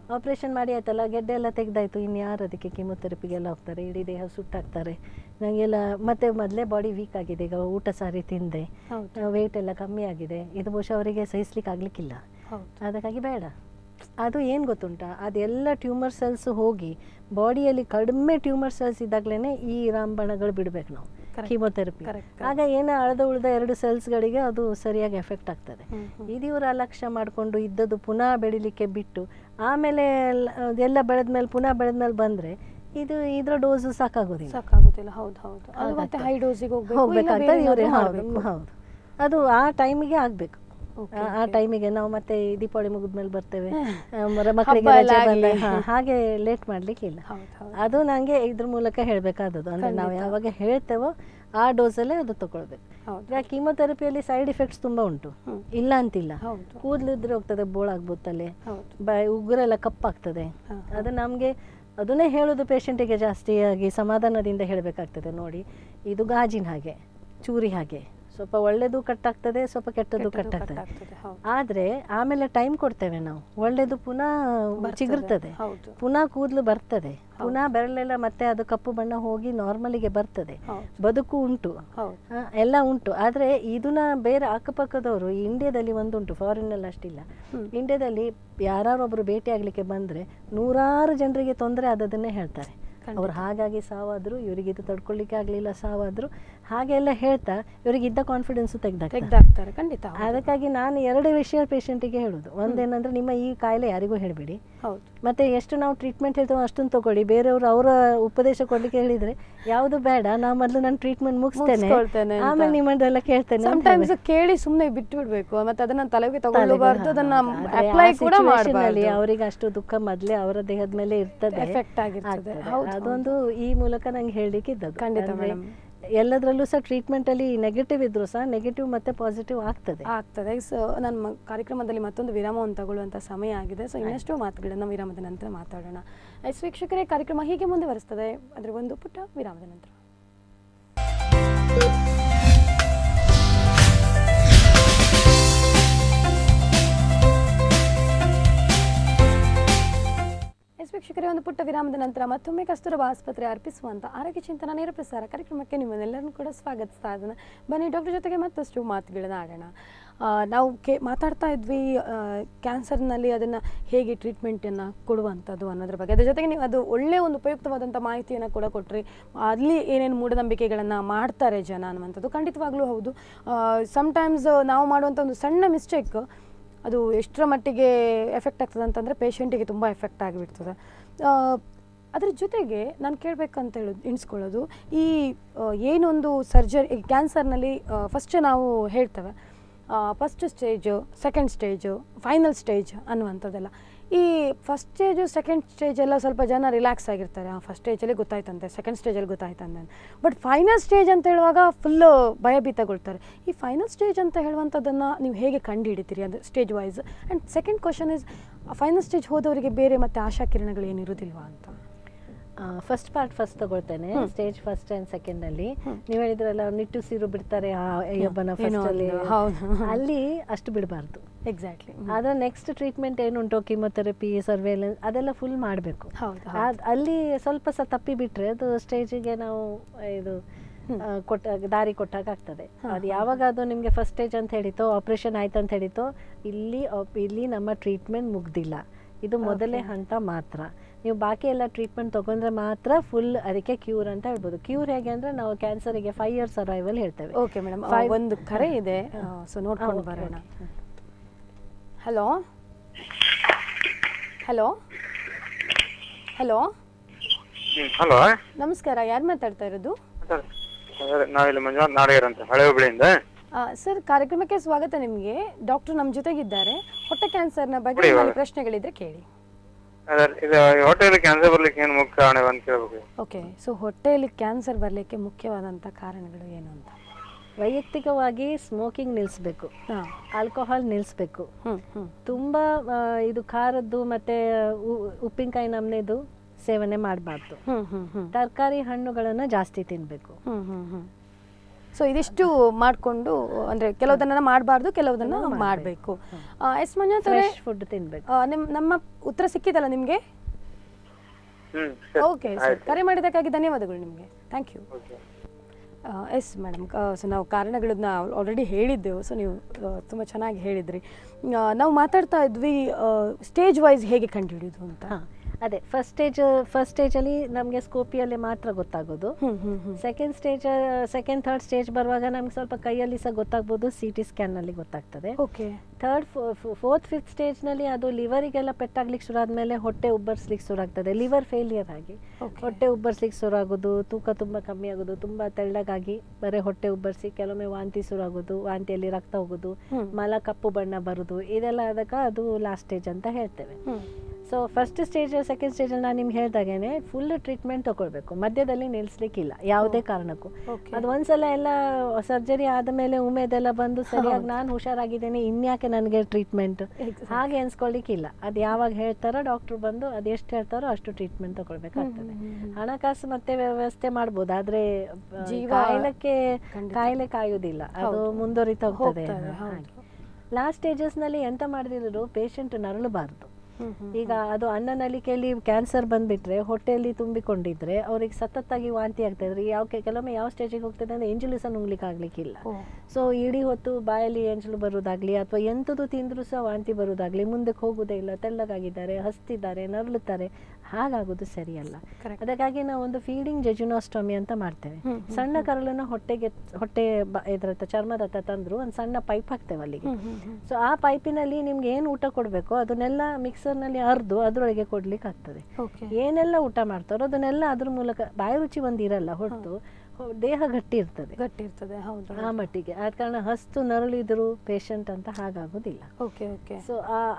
ಆಪ್ರೇಷನ್ ಮಾಡಿ ಆಯ್ತಲ್ಲ ಗೆಡ್ಡೆ ಎಲ್ಲ ತೆಗ್ದಾಯ್ತು ಇನ್ನು ಯಾರು ಅದಕ್ಕೆ ಕಿಮೊಥೆರಪಿಗೆಲ್ಲ ಹೋಗ್ತಾರೆ ಇಡೀ ದೇಹ ಸುಟ್ಟಾಗ್ತಾರೆ ನನಗೆಲ್ಲ ಮತ್ತೆ ಮೊದಲೇ ಬಾಡಿ ವೀಕ್ ಆಗಿದೆ ಈಗ ಊಟ ಸಾರಿ ತಿಂದೆ ಹೌದು ವೆಯ್ಟ್ ಎಲ್ಲ ಕಮ್ಮಿ ಆಗಿದೆ ಇದು ಬಹುಶಃ ಅವರಿಗೆ ಸಹಿಸ್ಲಿಕ್ಕೆ ಆಗಲಿಕ್ಕಿಲ್ಲ ಹೌದು ಅದಕ್ಕಾಗಿ ಬೇಡ ಅದು ಏನು ಗೊತ್ತುಂಟಾ ಅದೆಲ್ಲ ಟ್ಯೂಮರ್ ಸೆಲ್ಸ್ ಹೋಗಿ ಬಾಡಿಯಲ್ಲಿ ಕಡಿಮೆ ಟ್ಯೂಮರ್ ಸೆಲ್ಸ್ ಇದ್ದಾಗಲೇ ಈ ರಾಮಬಣಗಳು ಬಿಡಬೇಕು ನಾವು Correct. ಕೀಮೊಥೆರಪಿ Correct, ಆಗ ಏನು ಅಳದ ಉಳಿದ ಎರಡು ಸೆಲ್ಸ್ಗಳಿಗೆ ಅದು ಸರಿಯಾಗಿ ಎಫೆಕ್ಟ್ ಆಗ್ತದೆ ಹ್ಮ್, ಹ್ಮ್. ಇದು ಇವರು ಅಲಕ್ಷ್ಯ ಮಾಡಿಕೊಂಡು ಇದ್ದದ್ದು ಪುನಃ ಬೆಳಿಲಿಕ್ಕೆ ಬಿಟ್ಟು ಆಮೇಲೆ ಎಲ್ಲ- ಅದೆಲ್ಲ ಬೆಳೆದ್ಮೇಲೆ ಪುನಃ ಬೆಳೆದ್ಮೇಲೆ ಬಂದರೆ ಇದು ಇದರ ಡೋಸು ಸಾಕಾಗೋದಿಲ್ಲ ಸಾಕಾಗುದಿಲ್ಲ ಹೌದು ಹೌದು ಅದು ಮತ್ತೆ ಹಾಗಾಗ್ತದೆ. ಹೈ ಡೋಸಿಗೆ ಹೋಗ್ಬೇಕು ಇಲ್ಲ ಹೋಗ್ಬೇಕಾಗ್ತದೆ ಬೇರೆ ಇವ್ರೆ ಏನಾದ್ರೂ ಹೌದು ಮಾಡ್ಬೇಕು. ಹೌದು ಅದು ಆ ಟೈಮಿಗೆ ಆಗಬೇಕು Okay, ಆ okay. ಟೈಮಿಗೆ ನಾವು ಮತ್ತೆ ಈ ದೀಪಾವಳಿ ಮುಗಿದ್ಮೇಲೆ ಬರ್ತೇವೆ ಹ್ಮ್. ಆ, ಮರ- ಮಕ್ಕಳಿಗೆ ಹಬ್ಬ ರಜೆ ಎಲ್ಲ ಬಂದ ಆಗ್ಲಿ. ಹಾ, ಹಾಗೆ ಲೇಟ್ ಮಾಡ್ಲಿಕ್ಕಿಲ್ಲ ಹೌದು ಹೌದು ಅದು ನಂಗೆ ಇದ್ರ ಮೂಲಕ ಹೇಳಬೇಕಾದದ್ದು ಅಂದ್ರೆ ನಾವು ಖಂಡಿತ. ಯಾವಾಗ ಹೇಳ್ತೇವೋ ಆ ಡೋಸಲ್ಲೇ ಅದು ತಗೊಳ್ಬೇಕು ಹೌದು ಈಗ ಕೀಮೊಥೆರಪಿಯಲ್ಲಿ ಸೈಡ್ ಇಫೆಕ್ಟ್ಸ್ ತುಂಬಾ ಉಂಟು ಹ್ಮ್. ಇಲ್ಲ ಅಂತಿಲ್ಲ ಹೌದು ಕೂದಲಿದ್ರೆ ಹೋಗ್ತದೆ ಬೋಳಾಗ್ಬೋದು ತಲೆ ಹೌದು ಬ ಉಗುರೆಲ್ಲ ಕಪ್ಪಾಗ್ತದೆ ಹಾ, ಅದು ನಮಗೆ ಅದನ್ನೇ ಹೇಳೋದು ಪೇಷಂಟಿಗೆ ಜಾಸ್ತಿಯಾಗಿ ಸಮಾಧಾನದಿಂದ ಹೇಳಬೇಕಾಗ್ತದೆ ನೋಡಿ ಇದು ಗಾಜಿನ ಹಾಗೆ ಚೂರಿ ಹಾಗೆ ಸ್ವಲ್ಪ ಒಳ್ಳೆದು ಕಟ್ಟಾಗ್ತದೆ ಸ್ವಲ್ಪ ಕೆಟ್ಟದ್ದು ಕೆಟ್ಟದ್ದು ಕಟ್ಟಾಗ್ತದೆ ಕಟ್ಟಾಗ್ತದೆ, ಹೌದು. ಆದರೆ ಆಮೇಲೆ ಟೈಮ್ ಕೊಡ್ತೇವೆ ನಾವು ಒಳ್ಳೆದು ಪುನಃ ಬರ್ತದೆ, ಚಿಗುರ್ತದೆ ಹೌದು. ಪುನಃ ಕೂದಲು ಬರ್ತದೆ ಪುನಃ ಬೆರಳೆಲ್ಲ ಮತ್ತೆ ಅದು ಕಪ್ಪು ಬಣ್ಣ ಹೋಗಿ ನಾರ್ಮಲಿಗೆ ಬರ್ತದೆ ಹೌದು. ಬದುಕು ಉಂಟು ಹೌದು ಆ, ಎಲ್ಲ ಉಂಟು ಆದರೆ ಇದನ್ನ ಬೇರೆ ಅಕ್ಕಪಕ್ಕದವರು ಇಂಡಿಯಾದಲ್ಲಿ ಒಂದುಂಟು ಫಾರಿನಲ್ಲಿ ಅಷ್ಟಿಲ್ಲ ಹ್ಮ್. ಇಂಡಿಯಾದಲ್ಲಿ ಯಾರೊಬ್ಬರು ಭೇಟಿ ಆಗಲಿಕ್ಕೆ ಬಂದರೆ ನೂರಾರು ಜನರಿಗೆ ತೊಂದರೆ ಆದದನ್ನೇ ಹೇಳ್ತಾರೆ ಖಂಡಿತ. ಅವ್ರು ಹಾಗಾಗಿ ಸಾವಾದ್ರು ಇವರಿಗೆ ಇದು ತಡ್ಕೊಳ್ಳಿಕ್ಕೆ ಆಗಲಿಲ್ಲ ಸಾವಾದ್ರು ಹಾಗೆಲ್ಲ ಹೇಳ್ತಾ ಇವರಿಗೆ ಇದ್ದ ಕಾನ್ಫಿಡೆನ್ಸು ತೆಗ್ದಾಕ್ತಾರೆ ತೆಗ್ದಾಕ್ತಾರೆ ಖಂಡಿತ ಹೌದು. ಅದಕ್ಕಾಗಿ ನಾನು ಎರಡು ವಿಷಯ ಪೇಷಂಟಿಗೆ ಹೇಳೋದು ಒಂದೇನಂದ್ರೆ ನಿಮ್ಮ ಈ ಕಾಯಿಲೆ ಯಾರಿಗೂ ಹೇಳಬೇಡಿ ಹೌದು ಮತ್ತೆ ಎಷ್ಟು ನಾವು ಟ್ರೀಟ್ಮೆಂಟ್ ಹೇಳ್ತೇವೆ ಅಷ್ಟನ್ನು ತಗೊಳ್ಳಿ ಬೇರೆಯವರು ಅವರ ಉಪದೇಶ ಕೊಡ್ಲಿಕ್ಕೆ ಹೇಳಿದ್ರೆ ಯಾವುದು ಬೇಡ ನಾವು ಮೊದಲು ನಾನು ಟ್ರೀಟ್ಮೆಂಟ್ ಮುಗಿಸ್ತೇನೆ ಮುಗ್ಸ್ಕೊಳ್ತೇನೆ ಅಂತ. ಆಮೇಲೆ ನಿಮ್ಮದೆಲ್ಲ ಕೇಳ್ತೇನೆ ಅಂತ ಸಮಟೈಮ್ಸ್ ಹೇಳ್ಬೇಕು. ಕೇಳಿ ಸುಮ್ಮನೆ ಬಿಟ್ಟು ಬಿಡ್ಬೇಕು ಮತ್ತೆ ಅದನ್ನ ತಲೆಗೆ ತಲೆಗೆ ತಗೊಳ್ಳಬಾರ್ದು ಹಾ, ಅದನ್ನ ಹೌದು. ಆದ್ರೆ ಅಪ್ಲೈ ಆ ಕೂಡ situation ಅಲ್ಲಿ ಮಾಡಬಾರ್ದು ಅವರಿಗೆ ಅಷ್ಟು ದುಃಖ ಮೊದಲೇ ಅವರ ದೇಹದ ಮೇಲೆ ಇರ್ತದೆ Effect ಆಗಿರ್ತದೆ. ಆಗ್ತದೆ. ಹೌದು, ಅದೊಂದು ಈ ಮೂಲಕ ನಂಗೆ ಹೇಳಲಿಕ್ಕೆ ಇದ್ದದ್ದು ಖಂಡಿತ ಅಂದ್ರೆ madam. ಎಲ್ಲದರಲ್ಲೂ ಸಹ ಟ್ರೀಟ್ಮೆಂಟ್ ಅಲ್ಲಿ ನೆಗೆಟಿವ್ ಇದ್ರು ಸಹ ನೆಗೆಟಿವ್ ಮತ್ತೆ ಪಾಸಿಟಿವ್ ಆಗ್ತದೆ ಆಗ್ತದೆ ಸೊ ನನ್ನ ಕಾರ್ಯಕ್ರಮದಲ್ಲಿ ಮತ್ತೊಂದು ವಿರಾಮವನ್ನು ತಗೊಳ್ಳುವಂಥ ಸಮಯ ಆಗಿದೆ ಸೊ ಇನ್ನಷ್ಟು ಮಾತುಗಳನ್ನು ವಿರಾಮದ ನಂತರ ಮಾತಾಡೋಣ ಎಸ್ ವೀಕ್ಷಕರೇ ಕಾರ್ಯಕ್ರಮ ಹೀಗೆ ಮುಂದುವರಿಸ್ತದೆ ಅದರ ಒಂದು ಪುಟ್ಟ ವಿರಾಮದ ನಂತರ ಎಸ್ ವೀಕ್ಷಕರೇ ಒಂದು ಪುಟ್ಟ ವಿರಾಮದ ನಂತರ ಮತ್ತೊಮ್ಮೆ ಕಸ್ತೂರಬಾ ಆಸ್ಪತ್ರೆ ಅರ್ಪಿಸುವಂಥ ಆರೋಗ್ಯ ಚಿಂತನ ನೇರ ಪ್ರಸಾರ ಕಾರ್ಯಕ್ರಮಕ್ಕೆ ನಿಮ್ಮನ್ನೆಲ್ಲರನ್ನು ಕೂಡ ಸ್ವಾಗತಿಸ್ತಾ ಇದ್ದಾನೆ ಬನ್ನಿ ಡಾಕ್ಟರ್ ಜೊತೆಗೆ ಮತ್ತಷ್ಟು ಮಾತುಗಳನ್ನ ಆಡೋಣ ಆ, ನಾವು ಕೇ ಮಾತಾಡ್ತಾ ಇದ್ವಿ ಕ್ಯಾನ್ಸರ್ನಲ್ಲಿ ಅದನ್ನು ಹೇಗೆ ಟ್ರೀಟ್ಮೆಂಟನ್ನು ಕೊಡುವಂಥದ್ದು ಅನ್ನೋದ್ರ ಬಗ್ಗೆ ಅದ್ರ ಜೊತೆಗೆ ನೀವು ಅದು ಒಳ್ಳೆಯ ಒಂದು ಉಪಯುಕ್ತವಾದಂಥ ಮಾಹಿತಿಯನ್ನು ಕೂಡ ಕೊಟ್ಟರೆ ಅಲ್ಲಿ ಏನೇನು ಮೂಢನಂಬಿಕೆಗಳನ್ನು ಮಾಡ್ತಾರೆ ಜನ ಅನ್ನುವಂಥದ್ದು ಖಂಡಿತವಾಗ್ಲೂ ಹೌದು ಸಮ್ಟೈಮ್ಸ್ ನಾವು ಮಾಡುವಂಥ ಒಂದು ಸಣ್ಣ ಮಿಸ್ಟೇಕ್ ಅದು ಎಷ್ಟರ ಮಟ್ಟಿಗೆ ಎಫೆಕ್ಟ್ ಆಗ್ತದೆ ಅಂತಂದರೆ ಪೇಷಂಟಿಗೆ ತುಂಬ ಎಫೆಕ್ಟ್ ಆಗಿಬಿಡ್ತದೆ ಆ, ಅದ್ರ ಜೊತೆಗೆ ನಾನು ಕೇಳಬೇಕಂತ ಹೇಳೋದು ಎಣಿಸ್ಕೊಳ್ಳೋದು ಈ ಆ, ಏನೊಂದು ಸರ್ಜರಿ ಕ್ಯಾನ್ಸರ್ನಲ್ಲಿ ಫಸ್ಟ್ ನಾವು ಹೇಳ್ತೇವೆ first stage second stage final stage ಅನ್ನುವಂಥದ್ದೆಲ್ಲ ಈ ಫಸ್ಟ್ ಸ್ಟೇಜು ಸೆಕೆಂಡ್ ಸ್ಟೇಜ್ ಎಲ್ಲ ಸ್ವಲ್ಪ ಜನ ರಿಲ್ಯಾಕ್ಸ್ ಆಗಿರ್ತಾರೆ ಫಸ್ಟ್ ಸ್ಟೇಜಲ್ಲಿ ಗೊತ್ತಾಯ್ತಂತೆ ಸೆಕೆಂಡ್ ಸ್ಟೇಜಲ್ಲಿ ಗೊತ್ತಾಯ್ತಂತೆ ಬಟ್ ಫೈನಲ್ ಸ್ಟೇಜ್ ಅಂತ ಹೇಳುವಾಗ ಫುಲ್ಲು ಭಯಭೀತಗೊಳ್ತಾರೆ ಈ ಫೈನಲ್ ಸ್ಟೇಜ್ ಅಂತ ಹೇಳುವಂಥದ್ದನ್ನು ನೀವು ಹೇಗೆ ಕಂಡುಹಿಡಿತೀರಿ ಅದು stage wise and second question is final stage ಹೋದವರಿಗೆ ಬೇರೆ ಮತ್ತೆ ಆಶಾ ಕಿರಣಗಳು ಏನಿರೋದಿಲ್ವಾ ಅಂತ ಫಸ್ಟ್ ಪಾರ್ಟ್ ಫಸ್ಟ್ ತಗೊಳ್ತೇನೆ hmm. Stage first and second ಅಲ್ಲಿ ಹ್ಮ್. ನೀವು ಹೇಳಿದ್ರಲ್ಲ ನಿಟ್ಟುಸಿರು ಬಿಡ್ತಾರೆ ಆ ಅಯ್ಯಬ್ಬನ ಏನೋ ಫಸ್ಟ್ ಅಲ್ಲಿ ಒಂದು, ಹೌದು. ಅಲ್ಲಿ ಅಷ್ಟು ಬಿಡಬಾರ್ದು ಎಕ್ಸಾಕ್ಟ್ಲಿ ಆದ್ರೆ ನೆಕ್ಸ್ಟ್ ಟ್ರೀಟ್ಮೆಂಟ್ ಏನುಂಟು ಕಿಮೊಥೆರಪಿ ಸರ್ವೇಲೆನ್ಸ್ ಅದೆಲ್ಲ ಫುಲ್ ಮಾಡಬೇಕು ಹೌದು ಅದ್- ಅಲ್ಲಿ ಸ್ವಲ್ಪ ಸಹ ತಪ್ಪಿ ಬಿಟ್ರೆ ಅದು ಸ್ಟೇಜಿಗೆ ನಾವು ಇದು ಹ್ಮ್. ಆ, ಕೊಟ್ಟ ದಾರಿ ಕೊಟ್ಟಾಗ ಆಗ್ತದೆ ಹಾ, ಅದು ಹಾ, ಯಾವಾಗ ಅದು ನಿಮಗೆ ಫಸ್ಟ್ ಸ್ಟೇಜ್ ಅಂತ ಹೇಳಿತೋ ಆಪರೇಷನ್ ಆಯ್ತು ಅಂತ ಹೇಳಿತೋ ಇಲ್ಲಿ op- ಇಲ್ಲಿ ನಮ್ಮ ಟ್ರೀಟ್ಮೆಂಟ್ ಮುಗ್ದಿಲ್ಲ ಇದು ಮೊದಲೇ Okay. ಹಂತ ಮಾತ್ರ ನೀವು ಬಾಕಿ ಎಲ್ಲ ಟ್ರೀಟ್ಮೆಂಟ್ ತಗೊಂಡ್ರೆ ಮಾತ್ರ ಫುಲ್ ಅದಕ್ಕೆ ಕ್ಯೂರ್ ಅಂತ ಹೇಳ್ಬೋದು ಕ್ಯೂರ್ ಹೇಗೆ ಅಂದ್ರೆ ನಾವು ಕ್ಯಾನ್ಸರಿಗೆ ಫೈವ್ ಇಯರ್ಸ್ ಸರ್ವೈವಲ್ ಹೇಳ್ತೇವೆ ಓಕೆ ಮೇಡಮ್ Five- ಒಂದು ಕರೆ ಇದೆ ಸೊ ಹಾ, ನೋಡ್ಕೊಂಡು okay, ಬರೋಣ okay. Hello hello hello hello ನಮಸ್ಕಾರ ಯಾರು ಮಾತಾಡ್ತಾ ಇರೋದು ನಾವಿಲ್ಲಿ ಮಂಜುನಾಥ್ ನಾಡಿಗರ್ ಅಂತ ಹಳೆ ಹುಬ್ಳಿಯಿಂದ ಸರ್ ಕಾರ್ಯಕ್ರಮಕ್ಕೆ ಸ್ವಾಗತ ನಿಮಗೆ ಡಾಕ್ಟರ್ ನಮ್ಮ ಜೊತೆಗಿದ್ದಾರೆ ಹೊಟ್ಟೆ ಕ್ಯಾನ್ಸರ್ನ ಬಗ್ಗೆ ಕೊಡಿ ನಿಮ್ಮಲ್ಲಿ ಇವಾಗ. ಪ್ರಶ್ನೆಗಳಿದ್ರೆ ಕೇಳಿ ಅದೇ ಇದು ಹೋಟೆಲ್ ಕ್ಯಾನ್ಸರ್ ಬರ್ಲಿಕ್ಕೆ ಏನು ಮುಖ್ಯ ಕಾರಣ ಅಂತ ಕೇಳ್ಬೇಕು ಓಕೆ ಸೊ ಹೊಟ್ಟೆಯಲ್ಲಿ ಕ್ಯಾನ್ಸರ್ ಬರಲಿಕ್ಕೆ ಮುಖ್ಯವಾದಂಥ ಕಾರಣಗಳು ಏನು ಅಂತ ವೈಯಕ್ತಿಕವಾಗಿ ಸ್ಮೋಕಿಂಗ್ ನಿಲ್ಲಿಸ್ಬೇಕು ಹಾಂ ಆಲ್ಕೋಹಾಲ್ ನಿಲ್ಲಿಸ್ಬೇಕು ಹ್ಞೂ ಹ್ಞೂ ತುಂಬ ಆ, ಇದು ಖಾರದ್ದು ಮತ್ತು ಉಪ್ಪಿನಕಾಯಿ ನಮ್ನೆದು ಸೇವನೆ ಮಾಡಬಾರ್ದು ಹ್ಞೂ ಹ್ಞೂ ಹ್ಞೂ ತರಕಾರಿ ಹಣ್ಣುಗಳನ್ನು ಜಾಸ್ತಿ ತಿನ್ನಬೇಕು ಹ್ಞೂ ಹ್ಞೂ ಹ್ಞೂ ಸೊ ಇದಿಷ್ಟು ಮಾಡಿಕೊಂಡು ಅಂದ್ರೆ ಕೆಲವುದನ್ನ ಮಾಡಬಾರ್ದು ಕೆಲವುದನ್ನ ಮಾಡಬೇಕು ಎಸ್ ಮಂಜುನಾಥ್ ಅವರೇ ಫ್ರೆಶ್ ಫುಡ್ ತಿನ್ಬೇಕು ಆ, ನಿಮ್ ನಮ್ಮ ಉತ್ತರ ಸಿಕ್ಕಿದಲ್ಲ ನಿಮಗೆ ಹ್ಮ್ ಸರಿ. ಓಕೆ ಸರ್ ಕರೆ ಮಾಡಿದ್ದಕ್ಕಾಗಿ ಧನ್ಯವಾದಗಳು ನಿಮಗೆ thank you Okay. Yes madam so ನಾವು ಕಾರಣಗಳನ್ನ ಆಲ್ರೆಡಿ ಹೇಳಿದ್ದೆವು ಸೊ ನೀವು ತುಂಬ ಚೆನ್ನಾಗಿ ಹೇಳಿದ್ರಿ ಆ, ನಾವು ಮಾತಾಡ್ತಾ ಇದ್ವಿ ಸ್ಟೇಜ್ ವೈಸ್ ಹೇಗೆ ಕಂಡುಹಿಡಿಯೋದು ಅಂತ ಹಾ ಅದೇ ಫಸ್ಟ್ ಸ್ಟೇಜ್ ಫಸ್ಟ್ ಸ್ಟೇಜಲ್ಲಿ ನಮಗೆ ಸ್ಕೋಪಿಯಲ್ಲಿ ಮಾತ್ರ ಗೊತ್ತಾಗೋದು hmm hmm hmm second stage second third stage ಬರುವಾಗ ನಮ್ಗೆ ಸ್ವಲ್ಪ ಕೈಯಲ್ಲಿ ಸಹ ಗೊತ್ತಾಗ್ಬೋದು ಸಿ ಟಿ ಸ್ಕ್ಯಾನ್ನಲ್ಲಿ ಗೊತ್ತಾಗ್ತದೆ ಓಕೆ ಥರ್ಡ್ ಫೋರ್ತ್ ಫಿಫ್ತ್ ಸ್ಟೇಜ್ನಲ್ಲಿ ಅದು ಲಿವರಿಗೆಲ್ಲ ಪೆಟ್ಟಾಗ್ಲಿಕ್ಕೆ ಶುರು ಆದಮೇಲೆ ಹೊಟ್ಟೆ ಉಬ್ಬರಿಸ್ಲಿಕ್ಕೆ ಶುರು ಆಗ್ತದೆ ಲಿವರ್ ಫೇಲಿಯರ್ ಆಗಿ Okay. ಹೊಟ್ಟೆ ಉಬ್ಬರಿಸ್ಲಿಕ್ಕೆ ಶುರು ಆಗೋದು ತೂಕ ತುಂಬ ಕಮ್ಮಿ ಆಗೋದು ತುಂಬ ತೆಳ್ಳಗಾಗಿ ಬರೀ ಹೊಟ್ಟೆ ಉಬ್ಬರಿಸಿ ಕೆಲವೊಮ್ಮೆ ವಾಂತಿ ಶುರು ಆಗೋದು ವಾಂತಿಯಲ್ಲಿ ರಕ್ತ ಹೋಗೋದು ಹ್ಮ್. ಮಲ ಕಪ್ಪು ಬಣ್ಣ ಬರೋದು ಇದೆಲ್ಲ ಆದಾಗ ಅದು ಲಾಸ್ಟ್ ಸ್ಟೇಜ್ ಅಂತ ಹೇಳ್ತೇವೆ hmm so first stage second ಸ್ಟೇಜಲ್ಲಿ ನಾನು ನಿಮ್ಗೆ ಹೇಳ್ದಾಗೇನೆ ಫುಲ್ ಟ್ರೀಟ್ಮೆಂಟ್ ತಗೊಳ್ಬೇಕು ಮಧ್ಯದಲ್ಲಿ ನಿಲ್ಲಿಸ್ಲಿಕ್ಕಿಲ್ಲ ಯಾವುದೇ ಕಾರಣಕ್ಕೂ Okay. ಅದು ಒಂದ್ಸಲ ಎಲ್ಲ ಸರ್ಜರಿ ಆದಮೇಲೆ ಉಮೇದೆಲ್ಲ ಬಂದು ಸರಿಯಾಗಿ ನಾನು ಹುಷಾರಾಗಿದ್ದೇನೆ ಇನ್ಯಾಕೆ ನನಗೆ ಟ್ರೀಟ್ಮೆಂಟ್ Exactly. ಹಾಗೆ ಅನ್ಸ್ಕೊಳ್ಳಿಕ್ಕಿಲ್ಲ ಅದು ಯಾವಾಗ ಹೇಳ್ತಾರೋ ಡಾಕ್ಟ್ರು ಬಂದು ಅದು ಎಷ್ಟು ಹೇಳ್ತಾರೋ ಅಷ್ಟು ಟ್ರೀಟ್ಮೆಂಟ್ ತಗೊಳ್ಬೇಕಾಗ್ತದೆ ಹಣಕಾಸು ಮತ್ತೆ ವ್ಯವಸ್ಥೆ ಮಾಡ್ಬೋದು ಆದ್ರೆ ಆ, ಜೀವ ಕಾಯಿಲಕ್ಕೆ ಖಂಡಿತ. ಕಾಯಿಲೆ ಕಾಯುವುದಿಲ್ಲ ಅದು ಹೌದು. ಮುಂದುವರಿತಾ ಹೋಗ್ತದೆ ಹೋಗ್ತದೆ, ಹೌದು. ಹಾಗೆ ಲಾಸ್ಟ್ ಸ್ಟೇಜಸ್ನಲ್ಲಿ ಎಂತ ಮಾಡಿದ್ರು ಪೇಷಂಟ್ ನರಳಬಾರ್ದು ಹ್ಮ್ ಹ್ಮ್ ಈಗ ಅದು ಅನ್ನನಳಿಕೆಯಲ್ಲಿ ಕ್ಯಾನ್ಸರ್ ಬಂದ್ಬಿಟ್ರೆ ಹೊಟ್ಟೆಯಲ್ಲಿ ತುಂಬಿಕೊಂಡಿದ್ರೆ ಅವ್ರಿಗೆ ಸತತ್ತಾಗಿ ವಾಂತಿ ಆಗ್ತಾ ಇದ್ರೆ ಯಾವ ಕೆ- ಕೆಲವೊಮ್ಮೆ ಯಾವ ಸ್ಟೇಜಿಗೆ ಹೋಗ್ತದೆ ಅಂದ್ರೆ ಎಂಜಲು ಸಹ ನುಂಗ್ಲಿಕ್ಕೆ ಆಗ್ಲಿಕ್ಕಿಲ್ಲ ಓ. ಸೊ ಇಡೀ ಹೊತ್ತು ಬಾಯಲ್ಲಿ ಎಂಜಲು ಬರುವುದಾಗ್ಲಿ ಅಥವಾ ಎಂಥದ್ದು ತಿಂದರೂ ಸಹ ವಾಂತಿ ಬರುವುದಾಗ್ಲಿ ಮುಂದಕ್ಕೆ ಹೋಗುವುದೇ ಇಲ್ಲ ತೆಳ್ಳಗಾಗಿದ್ದಾರೆ ಹಸ್ತಿದ್ದಾರೆ ನರಳುತ್ತಾರೆ ಹಾಗಾಗೋದು ಸರಿಯಲ್ಲ Correct. ಅದಕ್ಕಾಗಿ ನಾವು ಒಂದು ಫೀಡಿಂಗ್ ಜೆಜುನಾಸ್ಟಮಿ ಅಂತ ಮಾಡ್ತೇವೆ ಹ್ಮ್, ಸಣ್ಣ ಕರಳನ್ನ ಹೊಟ್ಟೆಗೆ ಹೊಟ್ಟೆ ಬ- ಇದ್ರ ಹತ್ರ ಚರ್ಮದ ಹತ್ರ ತಂದ್ರು ಒಂದು ಸಣ್ಣ ಪೈಪ್ ಹಾಕ್ತೇವೆ ಅಲ್ಲಿಗೆ ಹ್ಮ್ ಹ್ಮ್ ಹ್ಮ್ ಸೊ ಆ ಪೈಪಿನಲ್ಲಿ ನಿಮ್ಗೆ ಏನು ಊಟ ಕೊಡಬೇಕು ಅದನ್ನೆಲ್ಲ ಮಿಕ್ಸರ್ನಲ್ಲಿ ಅರ್ದು ಅದರೊಳಗೆ ಕೊಡ್ಲಿಕ್ಕೆ ಆಗ್ತದೆ ಓಕೆ ಏನೆಲ್ಲ ಊಟ ಮಾಡ್ತಾರೋ ಅದನ್ನೆಲ್ಲ ಅದ್ರ ಮೂಲಕ ಬಾಯಿ ರುಚಿ ಒಂದು ಇರಲ್ಲ ಹೊರತು ಹೊ- ದೇಹ ಗಟ್ಟಿ ಇರ್ತದೆ ಗಟ್ಟಿ ಇರ್ತದೆ ಹೌದು ಆ ಮಟ್ಟಿಗೆ ಆದ ಕಾರಣ ಹಸ್ತು ನರಳಿದ್ರು ಪೇಷಂಟ್ ಅಂತ ಹಾಗಾಗೋದಿಲ್ಲ ಓಕೆ ಓಕೆ ಸೊ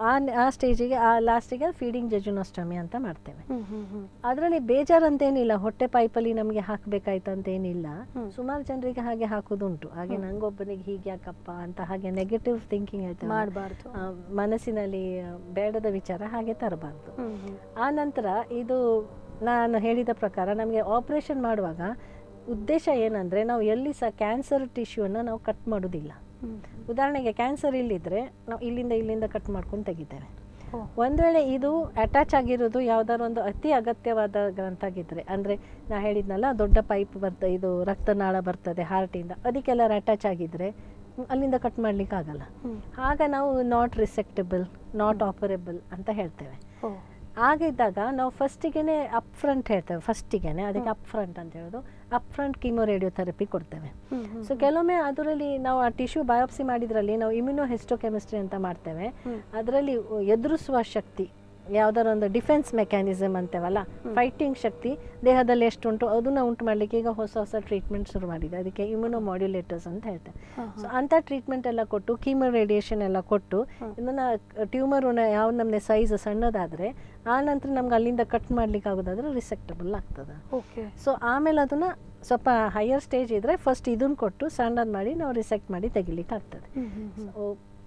ಆ ಸ್ಟೇಜಿಗೆ ಆ ಲಾಸ್ಟಿಗೆ ಫೀಡಿಂಗ್ ಜಜುನೋಸ್ಟಮಿ ಅಂತ ಮಾಡ್ತೇವೆ ಹ್ಮ್ ಹ್ಮ್ ಹ್ಮ್ ಅದರಲ್ಲಿ ಬೇಜಾರಂತೇನಿಲ್ಲ ಹೊಟ್ಟೆ ಪೈಪಲ್ಲಿ ನಮಗೆ ಹಾಕಬೇಕಾಯ್ತು ಅಂತ ಏನಿಲ್ಲ ಹ್ಮ್. ಸುಮಾರು ಜನರಿಗೆ ಹಾಗೆ ಹಾಕೋದುಂಟು ಹಾಗೆ ನಂಗೊಬ್ಬನಿಗೆ ಹೀಗೆ ಯಾಕಪ್ಪ ಅಂತ ಹಾಗೆ ನೆಗೆಟಿವ್ ಥಿಂಕಿಂಗ್ ಹೇಳ್ತೇವೆ ಮಾಡಬಾರ್ದು ಆ, ಮನಸ್ಸಿನಲ್ಲಿ ಆ, ಬೇಡದ ವಿಚಾರ ಹಾಗೆ ತರಬಾರ್ದು ಹ್ಮ್ ಹ್ಮ್ ಆ ನಂತರ ಇದು ನಾನು ಹೇಳಿದ ಪ್ರಕಾರ ನಮಗೆ ಆಪರೇಷನ್ ಮಾಡುವಾಗ ಉದ್ದೇಶ ಏನಂದರೆ ನಾವು ಎಲ್ಲಿ ಸಹ ಕ್ಯಾನ್ಸರ್ ಟಿಶ್ಯೂವನ್ನು ನಾವು ಕಟ್ ಮಾಡೋದಿಲ್ಲ ಹ್ಮ್ ಉದಾಹರಣೆಗೆ ಕ್ಯಾನ್ಸರ್ ಇಲ್ಲಿದ್ದರೆ ನಾವು ಇಲ್ಲಿಂದ ಇಲ್ಲಿಂದ ಕಟ್ ಮಾಡ್ಕೊಂಡು ತೆಗಿತೇವೆ ಓ. ಒಂದು ವೇಳೆ ಇದು ಅಟ್ಯಾಚ್ ಆಗಿರೋದು ಯಾವ್ದಾದ್ರು ಒಂದು ಅತಿ ಅಗತ್ಯವಾದ ಗ್ರಂಥ ಆಗಿದ್ರೆ ಅಂದರೆ ನಾ ಹೇಳಿದ್ನಲ್ಲ ದೊಡ್ಡ ಪೈಪ್ ಬರ್ತ ಇದು ರಕ್ತನಾಳ ಬರ್ತದೆ ಹಾರ್ಟಿಂದ ಅದಕ್ಕೆಲ್ಲ ಅಟ್ಯಾಚ್ ಆಗಿದ್ರೆ ಹ್ಮ್, ಅಲ್ಲಿಂದ ಕಟ್ ಮಾಡ್ಲಿಕ್ಕೆ ಆಗಲ್ಲ ಹ್ಮ್ ಆಗ ನಾವು ನಾಟ್ ರಿಸೆಕ್ಟಬಲ್ ನಾಟ್ ಆಪರೇಬಲ್ ಅಂತ ಹೇಳ್ತೇವೆ ಓ ಆಗಿದ್ದಾಗ ನಾವು ಫಸ್ಟಿಗೆ ಅಪ್ ಫ್ರಂಟ್ ಹೇಳ್ತೇವೆ ಫಸ್ಟಿಗೆ ಅದಕ್ಕೆ ಅಪ್ ಫ್ರಂಟ್ ಅಂತ ಹೇಳೋದು ಅಪ್ ಫ್ರಂಟ್ ಕೀಮೋ ರೇಡಿಯೋಥೆರಪಿ ಕೊಡ್ತೇವೆ ಹ್ಮ್ ಹ್ಮ್ ಸೊ ಕೆಲವೊಮ್ಮೆ ಅದರಲ್ಲಿ ನಾವು ಆ ಟಿಶ್ಯೂ ಬಯೋಪ್ಸಿ ಮಾಡಿದ್ರಲ್ಲಿ ನಾವು ಇಮ್ಯುನೋ ಹಿಸ್ಟೋಕೆಮಿಸ್ಟ್ರಿ ಅಂತ ಮಾಡ್ತೇವೆ ಹ್ಮ್. ಅದರಲ್ಲಿ ಎದುರಿಸುವ ಶಕ್ತಿ ಯಾವ್ದಾರ ಒಂದು ಡಿಫೆನ್ಸ್ ಮೆಕ್ಯಾನಿಸಮ್ ಅಂತೇವಲ್ಲ ಫೈಟಿಂಗ್ ಶಕ್ತಿ ದೇಹದಲ್ಲಿ ಎಷ್ಟುಂಟು ಅದನ್ನ ಉಂಟು ಮಾಡಲಿಕ್ಕೆ ಈಗ ಹೊಸ ಹೊಸ ಟ್ರೀಟ್ಮೆಂಟ್ ಶುರು ಮಾಡಿದೆ ಅದಕ್ಕೆ ಇಮ್ಯುನೋ ಮಾಡ್ಯುಲೇಟರ್ಸ್ ಅಂತ ಹೇಳ್ತೇವೆ ಹಾ, ಸೊ ಅಂಥ ಟ್ರೀಟ್ಮೆಂಟ್ ಎಲ್ಲ ಕೊಟ್ಟು ಕೀಮೋ ರೇಡಿಯೇಷನ್ ಎಲ್ಲ ಕೊಟ್ಟು ಇದನ್ನ ಟ್ಯೂಮರ್ ಯಾವ ನಮ್ಮನೆ ಸೈಜ್ ಸಣ್ಣದಾದರೆ ಆ ನಂತರ ನಮ್ಗೆ ಅಲ್ಲಿಂದ ಕಟ್ ಮಾಡ್ಲಿಕ್ಕೆ ಆಗೋದಾದ್ರೆ ರಿಸೆಕ್ಟಬಲ್ ಆಗ್ತದೆ ಓಕೆ ಸೊ ಆಮೇಲೆ ಅದನ್ನ ಸ್ವಲ್ಪ ಹೈಯರ್ ಸ್ಟೇಜ್ ಇದ್ರೆ ಫಸ್ಟ್ ಇದನ್ನ ಕೊಟ್ಟು ಸಣ್ಣದು ಮಾಡಿ ನಾವು ರಿಸೆಕ್ಟ್ ಮಾಡಿ ತೆಗಿಲಿಕ್ಕೆ ಆಗ್ತದೆ ಹ್ಮ್ ಹ್ಮ್ ಹ್ಮ್ ಸೊ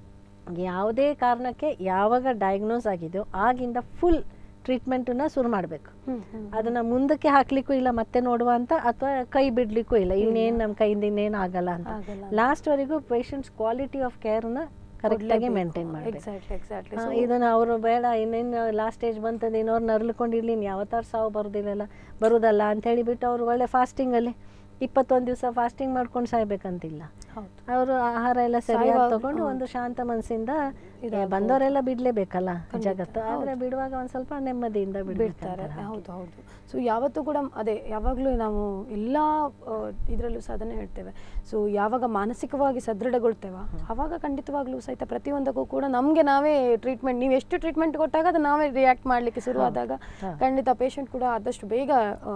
ಯಾವುದೇ ಕಾರಣಕ್ಕೆ ಯಾವಾಗ ಡಯಾಗ್ನೋಸ್ ಆಗಿದೆಯೋ ಆಗಿಂದ ಫುಲ್ ಟ್ರೀಟ್ಮೆಂಟನ್ನ ಶುರು ಮಾಡಬೇಕು ಹ್ಮ್ ಹ್ಮ್ ಅದನ್ನ ಮುಂದಕ್ಕೆ ಹಾಕ್ಲಿಕ್ಕೂ ಇಲ್ಲ ಮತ್ತೆ ನೋಡುವ ಅಂತ ಅಥವಾ ಕೈ ಬಿಡ್ಲಿಕ್ಕೂ ಇಲ್ಲ ಇನ್ನೇನು ನಮ್ಮ ಕೈಯಿಂದ ಇನ್ನೇನು ಆಗಲ್ಲ ಅಂತ ಆಗಲ್ಲ. ಲಾಸ್ಟ್ವರೆಗೂ ಪೇಷಂಟ್ಸ್ ಕ್ವಾಲಿಟಿ ಆಫ್ ಕೇರ್ನ ಕರೆಕ್ಟಾಗಿ ಮೇಂಟೈನ್ ಮಾಡಬೇಕು ಎಕ್ಸಾಕ್ಟ್ಲಿ ಎಕ್ಸಾಕ್ಟ್ಲಿ ಹಾ, ಇದನ್ನ ಅವರು ಬೇಡ ಇನ್ನೇನು ಲಾಸ್ಟ್ ಸ್ಟೇಜ್ ಬಂತದ ಇನ್ನೋರು ನರಳ್ಕೊಂಡಿರ್ಲಿ ಇನ್ನು ಯಾವತ್ತಾರ ಸಾವು ಬರೋದಿಲ್ಲಲ್ಲ ಬರೋದಲ್ಲ ಅಂತ ಹೇಳಿಬಿಟ್ಟು ಅವರು ಒಳ್ಳೆ ಫಾಸ್ಟಿಂಗಲ್ಲಿ ಇಪ್ಪತ್ತೊಂದು ದಿವಸ ಫಾಸ್ಟಿಂಗ್ ಮಾಡ್ಕೊಂಡು ಸಾಯ್ಬೇಕಂತಿಲ್ಲ ಹೌದು ಅವರು ಆಹಾರ ಎಲ್ಲ ಸರಿಯಾಗಿ ಸಾಯುವಾಗ- ತಗೊಂಡು ಹೌದು. ಒಂದು ಶಾಂತ ಮನಸ್ಸಿಂದ ಇದಾಗ್ಬೋದು. ಬಂದವರೆಲ್ಲ ಬಿಡ್ಲೇಬೇಕಲ್ಲ ಖಂಡಿತ, ಜಗತ್ತು ಆದ್ರೆ ಹೌದು. ಬಿಡುವಾಗ ಒಂದ್ ಸ್ವಲ್ಪ ನೆಮ್ಮದಿಯಿಂದ ಬಿಡ್ತಾರೆ ಬಿಡ್ತಾರೆ ಹೌದು ಹೌದು ಸೊ ಯಾವತ್ತೂ ಕೂಡ ಅದೇ ಯಾವಾಗಲೂ ನಾವು ಎಲ್ಲ ಇದರಲ್ಲೂ ಸಹ ಅದನ್ನೇ ಹೇಳ್ತೇವೆ ಸೊ ಯಾವಾಗ ಮಾನಸಿಕವಾಗಿ ಸದೃಢಗೊಳ್ತೇವ ಆವಾಗ ಖಂಡಿತವಾಗ್ಲೂ ಸಹಿತ ಪ್ರತಿಯೊಂದಕ್ಕೂ ಕೂಡ ನಮಗೆ ನಾವೇ ಟ್ರೀಟ್ಮೆಂಟ್ ನೀವು ಎಷ್ಟು ಟ್ರೀಟ್ಮೆಂಟ್ ಕೊಟ್ಟಾಗ ಅದು ನಾವೇ ರಿಯಾಕ್ಟ್ ಮಾಡಲಿಕ್ಕೆ ಶುರು ಆದಾಗ ಹೌದು. ಖಂಡಿತ ಪೇಷಂಟ್ ಕೂಡ ಆದಷ್ಟು ಬೇಗ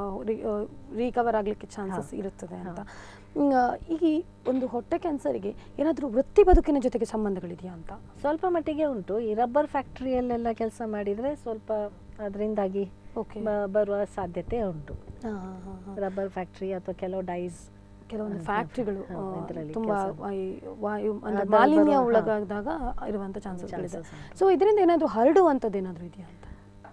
ರಿಕವರ್ ಆಗಲಿಕ್ಕೆ ಚಾನ್ಸಸ್ ಇರುತ್ತದೆ ಅಂತ ಹ್ಮ್, ಆ, ಈ ಒಂದು ಹೊಟ್ಟೆ ಕ್ಯಾನ್ಸರ್ಗೆ ಏನಾದರೂ ವೃತ್ತಿ ಬದುಕಿನ ಜೊತೆಗೆ ಸಂಬಂಧಗಳಿದೆಯಾ ಅಂತ ಸ್ವಲ್ಪ ಮಟ್ಟಿಗೆ ಉಂಟು ಈ ರಬ್ಬರ್ ಫ್ಯಾಕ್ಟ್ರಿಯಲ್ಲೆಲ್ಲ ಕೆಲಸ ಮಾಡಿದ್ರೆ ಸ್ವಲ್ಪ ಅದರಿಂದಾಗಿ ಓಕೆ ಬರುವ ಸಾಧ್ಯತೆ ಉಂಟು ರಬ್ಬರ್ ಫ್ಯಾಕ್ಟ್ರಿ ಅಥವಾ ಕೆಲವು ಡೈಸ್ ಕೆಲವೊಂದು ಫ್ಯಾಕ್ಟ್ರಿಗಳು ಹಾ, ಇದ್ರಲ್ಲಿ ತುಂಬಾ ಕೆಲ್ಸ. ವಾಯು- ವಾಯು ಅಂದ್ರೆ ಅದರ ಮಾಲಿನ್ಯ ಬರುವ- ಒಳಗಾದಾಗ ಇರುವಂತ ಚಾನ್ಸಸ್ಗಳಿದೆ Chances ಉಂಟು. ಸೊ ಇದರಿಂದ ಏನಾದ್ರು ಹರಡುವಂಥದ್ದು ಏನಾದ್ರು ಇದೆಯಾ ಅಂತ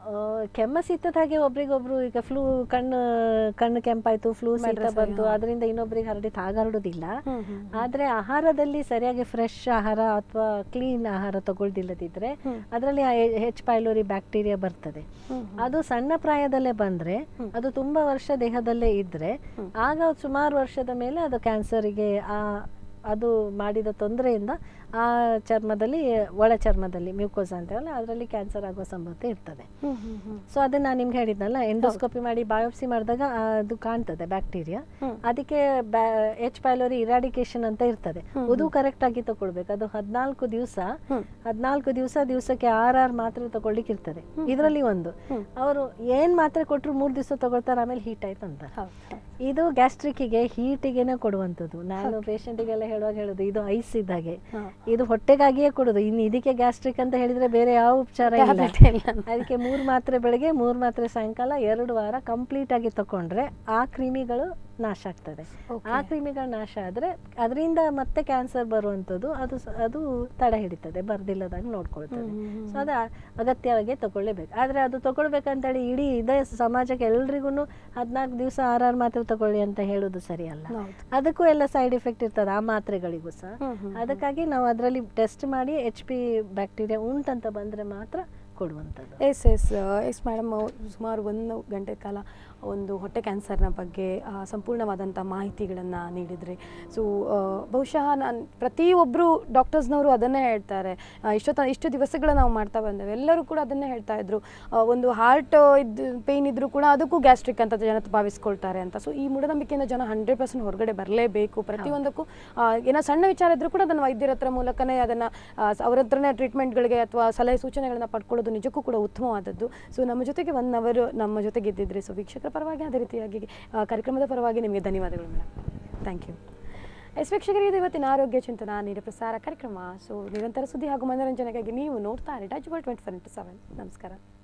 ಆ, ಕೆಮ್ಮ ಶೀತದ ಹಾಗೆ ಒಬ್ರಿಗೊಬ್ರು ಈಗ ಫ್ಲೂ ಕಣ್ಣು ಕಣ್ಣು ಕೆಂಪಾಯ್ತು ಫ್ಲೂ ಶೀತ Menstruation, ಬಂತು ಹಾ. ಅದರಿಂದ ಇನ್ನೊಬ್ರಿಗೆ ಹರಡಿತು ಹಾಗೆ ಹರಡುದಿಲ್ಲ ಹ್ಮ್, ಹ್ಮ್, ಆದ್ರೆ ಆಹಾರದಲ್ಲಿ ಸರಿಯಾಗಿ ಫ್ರೆಶ್ ಆಹಾರ ಅಥವಾ ಕ್ಲೀನ್ ಆಹಾರ ತಗೊಳ್ದಿಲ್ಲದಿದ್ರೆ ಹ್ಮ್. ಅದರಲ್ಲಿ ಹೆಚ್ ಪೈಲೋರಿ ಬ್ಯಾಕ್ಟೀರಿಯಾ ಬರ್ತದೆ ಹ್ಮ್, ಅದು ಸಣ್ಣ ಪ್ರಾಯದಲ್ಲೇ ಬಂದ್ರೆ ಅದು ತುಂಬಾ ವರ್ಷ ದೇಹದಲ್ಲೇ ಇದ್ರೆ ಆಗ ಸುಮಾರು ವರ್ಷದ ಮೇಲೆ ಅದು ಕ್ಯಾನ್ಸರಿಗೆ ಆ ಅದು ಮಾಡಿದ ತೊಂದರೆಯಿಂದ ಆ ಚರ್ಮದಲ್ಲಿ ಒಳ ಚರ್ಮದಲ್ಲಿ ಮ್ಯೂಕೋಸ್ ಅಂತೇವಲ್ಲ ಅದರಲ್ಲಿ ಕ್ಯಾನ್ಸರ್ ಆಗುವ ಸಂಭವತೆ ಇರ್ತದೆ ಹ್ಮ್, ಹ್ಮ್, ಹ್ಮ್. ಸೊ ಅದನ್ನ ನಾನು ನಿಮ್ಗೆ ಹೇಳಿದ್ನಲ್ಲ ಎಂಡೋಸ್ಕೋಪಿ ಮಾಡಿ ಬಯೋಪ್ಸಿ ಮಾಡಿದಾಗ ಅದು ಕಾಣ್ತದೆ ಬ್ಯಾಕ್ಟೀರಿಯಾ ಹ್ಮ್. ಅದಕ್ಕೆ ಎಚ್ ಪೈಲೋರಿ ಇರಾಡಿಕೇಶನ್ ಅಂತ ಇರ್ತದೆ ಅದು ಕರೆಕ್ಟ್ ಆಗಿ ತಗೊಳ್ಬೇಕು ಅದು ಹದಿನಾಲ್ಕು ದಿವಸ ಹ್ಮ್. ಹದಿನಾಲ್ಕು ದಿವಸ ದಿವಸಕ್ಕೆ ಆರ್ ಆರ್ ಮಾತ್ರೆ ತಗೊಳ್ಲಿಕ್ಕೆ ಇರ್ತದೆ ಇದರಲ್ಲಿ ಒಂದು ಹ್ಮ್. ಅವರು ಏನ್ ಮಾತ್ರೆ ಕೊಟ್ಟರು ಮೂರು ದಿವಸ ತಗೊಳ್ತಾರೆ ಆಮೇಲೆ ಹೀಟ್ ಆಯ್ತು ಅಂತಾರೆ ಹೌದು, ಹೌದು. ಇದು ಗ್ಯಾಸ್ಟ್ರಿಕ್ಕಿಗೆ ಹೀಟಿಗೆನೆ ಕೊಡುವಂಥದ್ದು ನಾನು ಪೇಷಂಟಿಗೆಲ್ಲ ಹೇಳುವಾಗ ಹೇಳೋದು ಇದು ಐಸ್ ಇದ್ದಾಗೆ ಹಾ. ಇದು ಹೊಟ್ಟೆಗಾಗಿಯೇ ಕೊಡೋದು ಇನ್ನು ಇದಕ್ಕೆ ಗ್ಯಾಸ್ಟ್ರಿಕ್ ಅಂತ ಹೇಳಿದ್ರೆ ಬೇರೆ ಯಾವ ಉಪಚಾರ ಇಲ್ಲ Tablet ಇಲ್ಲ. ಅದಕ್ಕೆ ಮೂರು ಮಾತ್ರೆ ಬೆಳಗ್ಗೆ ಮೂರು ಮಾತ್ರೆ ಸಾಯಂಕಾಲ ಎರಡು ವಾರ ಕಂಪ್ಲೀಟ್ ಆಗಿ ತಕೊಂಡ್ರೆ ಆ ಕ್ರಿಮಿಗಳು ನಾಶ ಆಗ್ತದೆ Okay. ಆ ಕ್ರಿಮಿಗಳು ನಾಶ ಆದ್ರೆ ಅದರಿಂದ ಮತ್ತೆ ಕ್ಯಾನ್ಸರ್ ಬರುವಂಥದ್ದು ಅದು ಸ- ಅದು ತಡೆ ಹಿಡಿತದೆ ಬರ್ದಿಲ್ಲದಾಗ ನೋಡ್ಕೊಳ್ತದೆ ಹ್ಮ್, ಹ್ಮ್, ಸೊ ಅದು ಅಗತ್ಯವಾಗಿ ತಗೊಳ್ಳೇಬೇಕು ಆದ್ರೆ ಅದು ತಗೊಳ್ಬೇಕಂತೇಳಿ ಇಡೀ ಇದೇ ಸಮಾಜಕ್ಕೆ ಎಲ್ರಿಗೂ ಹದಿನಾಲ್ಕು ದಿವಸ ಆರಾರು ಮಾತ್ರೆ ತಗೊಳ್ಳಿ ಅಂತ ಹೇಳೋದು ಸರಿಯಲ್ಲ ಹೌದು. ಅದಕ್ಕೂ ಎಲ್ಲ ಸೈಡ್ ಎಫೆಕ್ಟ್ ಇರ್ತದೆ ಆ ಮಾತ್ರೆಗಳಿಗೂ ಸಹ ಹ್ಮ್, ಹ್ಮ್, ಅದಕ್ಕಾಗಿ ನಾವು ಅದರಲ್ಲಿ ಟೆಸ್ಟ್ ಮಾಡಿ ಎಚ್ ಪಿ ಬ್ಯಾಕ್ಟೀರಿಯಾ ಉಂಟಂತ ಬಂದ್ರೆ ಮಾತ್ರ ಕೊಡುವಂಥದ್ದು ಎಸ್ ಎಸ್ ಎಸ್ ಮೇಡಮ್ ಸುಮಾರು ಒಂದು ಗಂಟೆ ಕಾಲ ಒಂದು ಹೊಟ್ಟೆ ಕ್ಯಾನ್ಸರ್ನ ಬಗ್ಗೆ ಆ, ಸಂಪೂರ್ಣವಾದಂಥ ಮಾಹಿತಿಗಳನ್ನು ನೀಡಿದ್ರಿ ಸೊ ಬಹುಶಃ ನಾನು ಪ್ರತಿಯೊಬ್ಬರು ಡಾಕ್ಟರ್ಸ್ನವರು ಅದನ್ನೇ ಹೇಳ್ತಾರೆ ಆ, ಇಷ್ಟೊತ್ತ ಇಷ್ಟು ದಿವಸಗಳ ನಾವು ಮಾಡ್ತಾ ಬಂದೇವೆ ಎಲ್ಲರೂ ಕೂಡ ಅದನ್ನೇ ಹೇಳ್ತಾ ಇದ್ರು ಆ, ಒಂದು ಹಾರ್ಟ್ ಇದು ಪೇಯ್ನ್ ಇದ್ರೂ ಕೂಡ ಅದಕ್ಕೂ ಗ್ಯಾಸ್ಟ್ರಿಕ್ ಅಂತ ಜನ ಭಾವಿಸ್ಕೊಳ್ತಾರೆ ಅಂತ ಸೊ ಈ ಮೂಢನಂಬಿಕೆಯಿಂದ ಜನ ಹಂಡ್ರೆಡ್ ಪರ್ಸೆಂಟ್ ಹೊರಗಡೆ ಬರಲೇಬೇಕು ಪ್ರತಿಯೊಂದಕ್ಕೂ ಆ, ಏನೋ ಸಣ್ಣ ವಿಚಾರ ಇದ್ರೂ ಕೂಡ ಅದನ್ನು ವೈದ್ಯರ ಹತ್ರ ಮೂಲಕನೇ ಅದನ್ನು ಅವ್ರ ಹತ್ರನೇ ಟ್ರೀಟ್ಮೆಂಟ್ಗಳಿಗೆ ಅಥವಾ ಸಲಹೆ ಸೂಚನೆಗಳನ್ನ ಪಡ್ಕೊಳ್ಳೋದು ನಿಜಕ್ಕೂ ಕೂಡ ಉತ್ತಮವಾದದ್ದು ಸೊ ನಮ್ಮ ಜೊತೆಗೆ ಒನ್ ಅವರ್ ನಮ್ಮ ಜೊತೆಗೆ ಇದ್ದಿದ್ರಿ ಸೊ ವೀಕ್ಷಕರ ಪರವಾಗಿ ಅದೇ ರೀತಿಯಾಗಿ ಆ, ಕಾರ್ಯಕ್ರಮದ ಪರವಾಗಿ ನಿಮಗೆ ಧನ್ಯವಾದಗಳು ಮೇಡಮ್ ಥ್ಯಾಂಕ್ ಯು ಎಸ್ ವೀಕ್ಷಕರಿಗೆ ಇದು ಇವತ್ತಿನ ಆರೋಗ್ಯ ಚಿಂತನ ನೇರ ಪ್ರಸಾರ ಕಾರ್ಯಕ್ರಮ ಸೊ ನಿರಂತರ ಸುದ್ದಿ ಹಾಗೂ ಮನೋರಂಜನೆಗಾಗಿ ನೀವು ನೋಡ್ತಾ ಇರಿ touch ball twenty four into seven ನಮಸ್ಕಾರ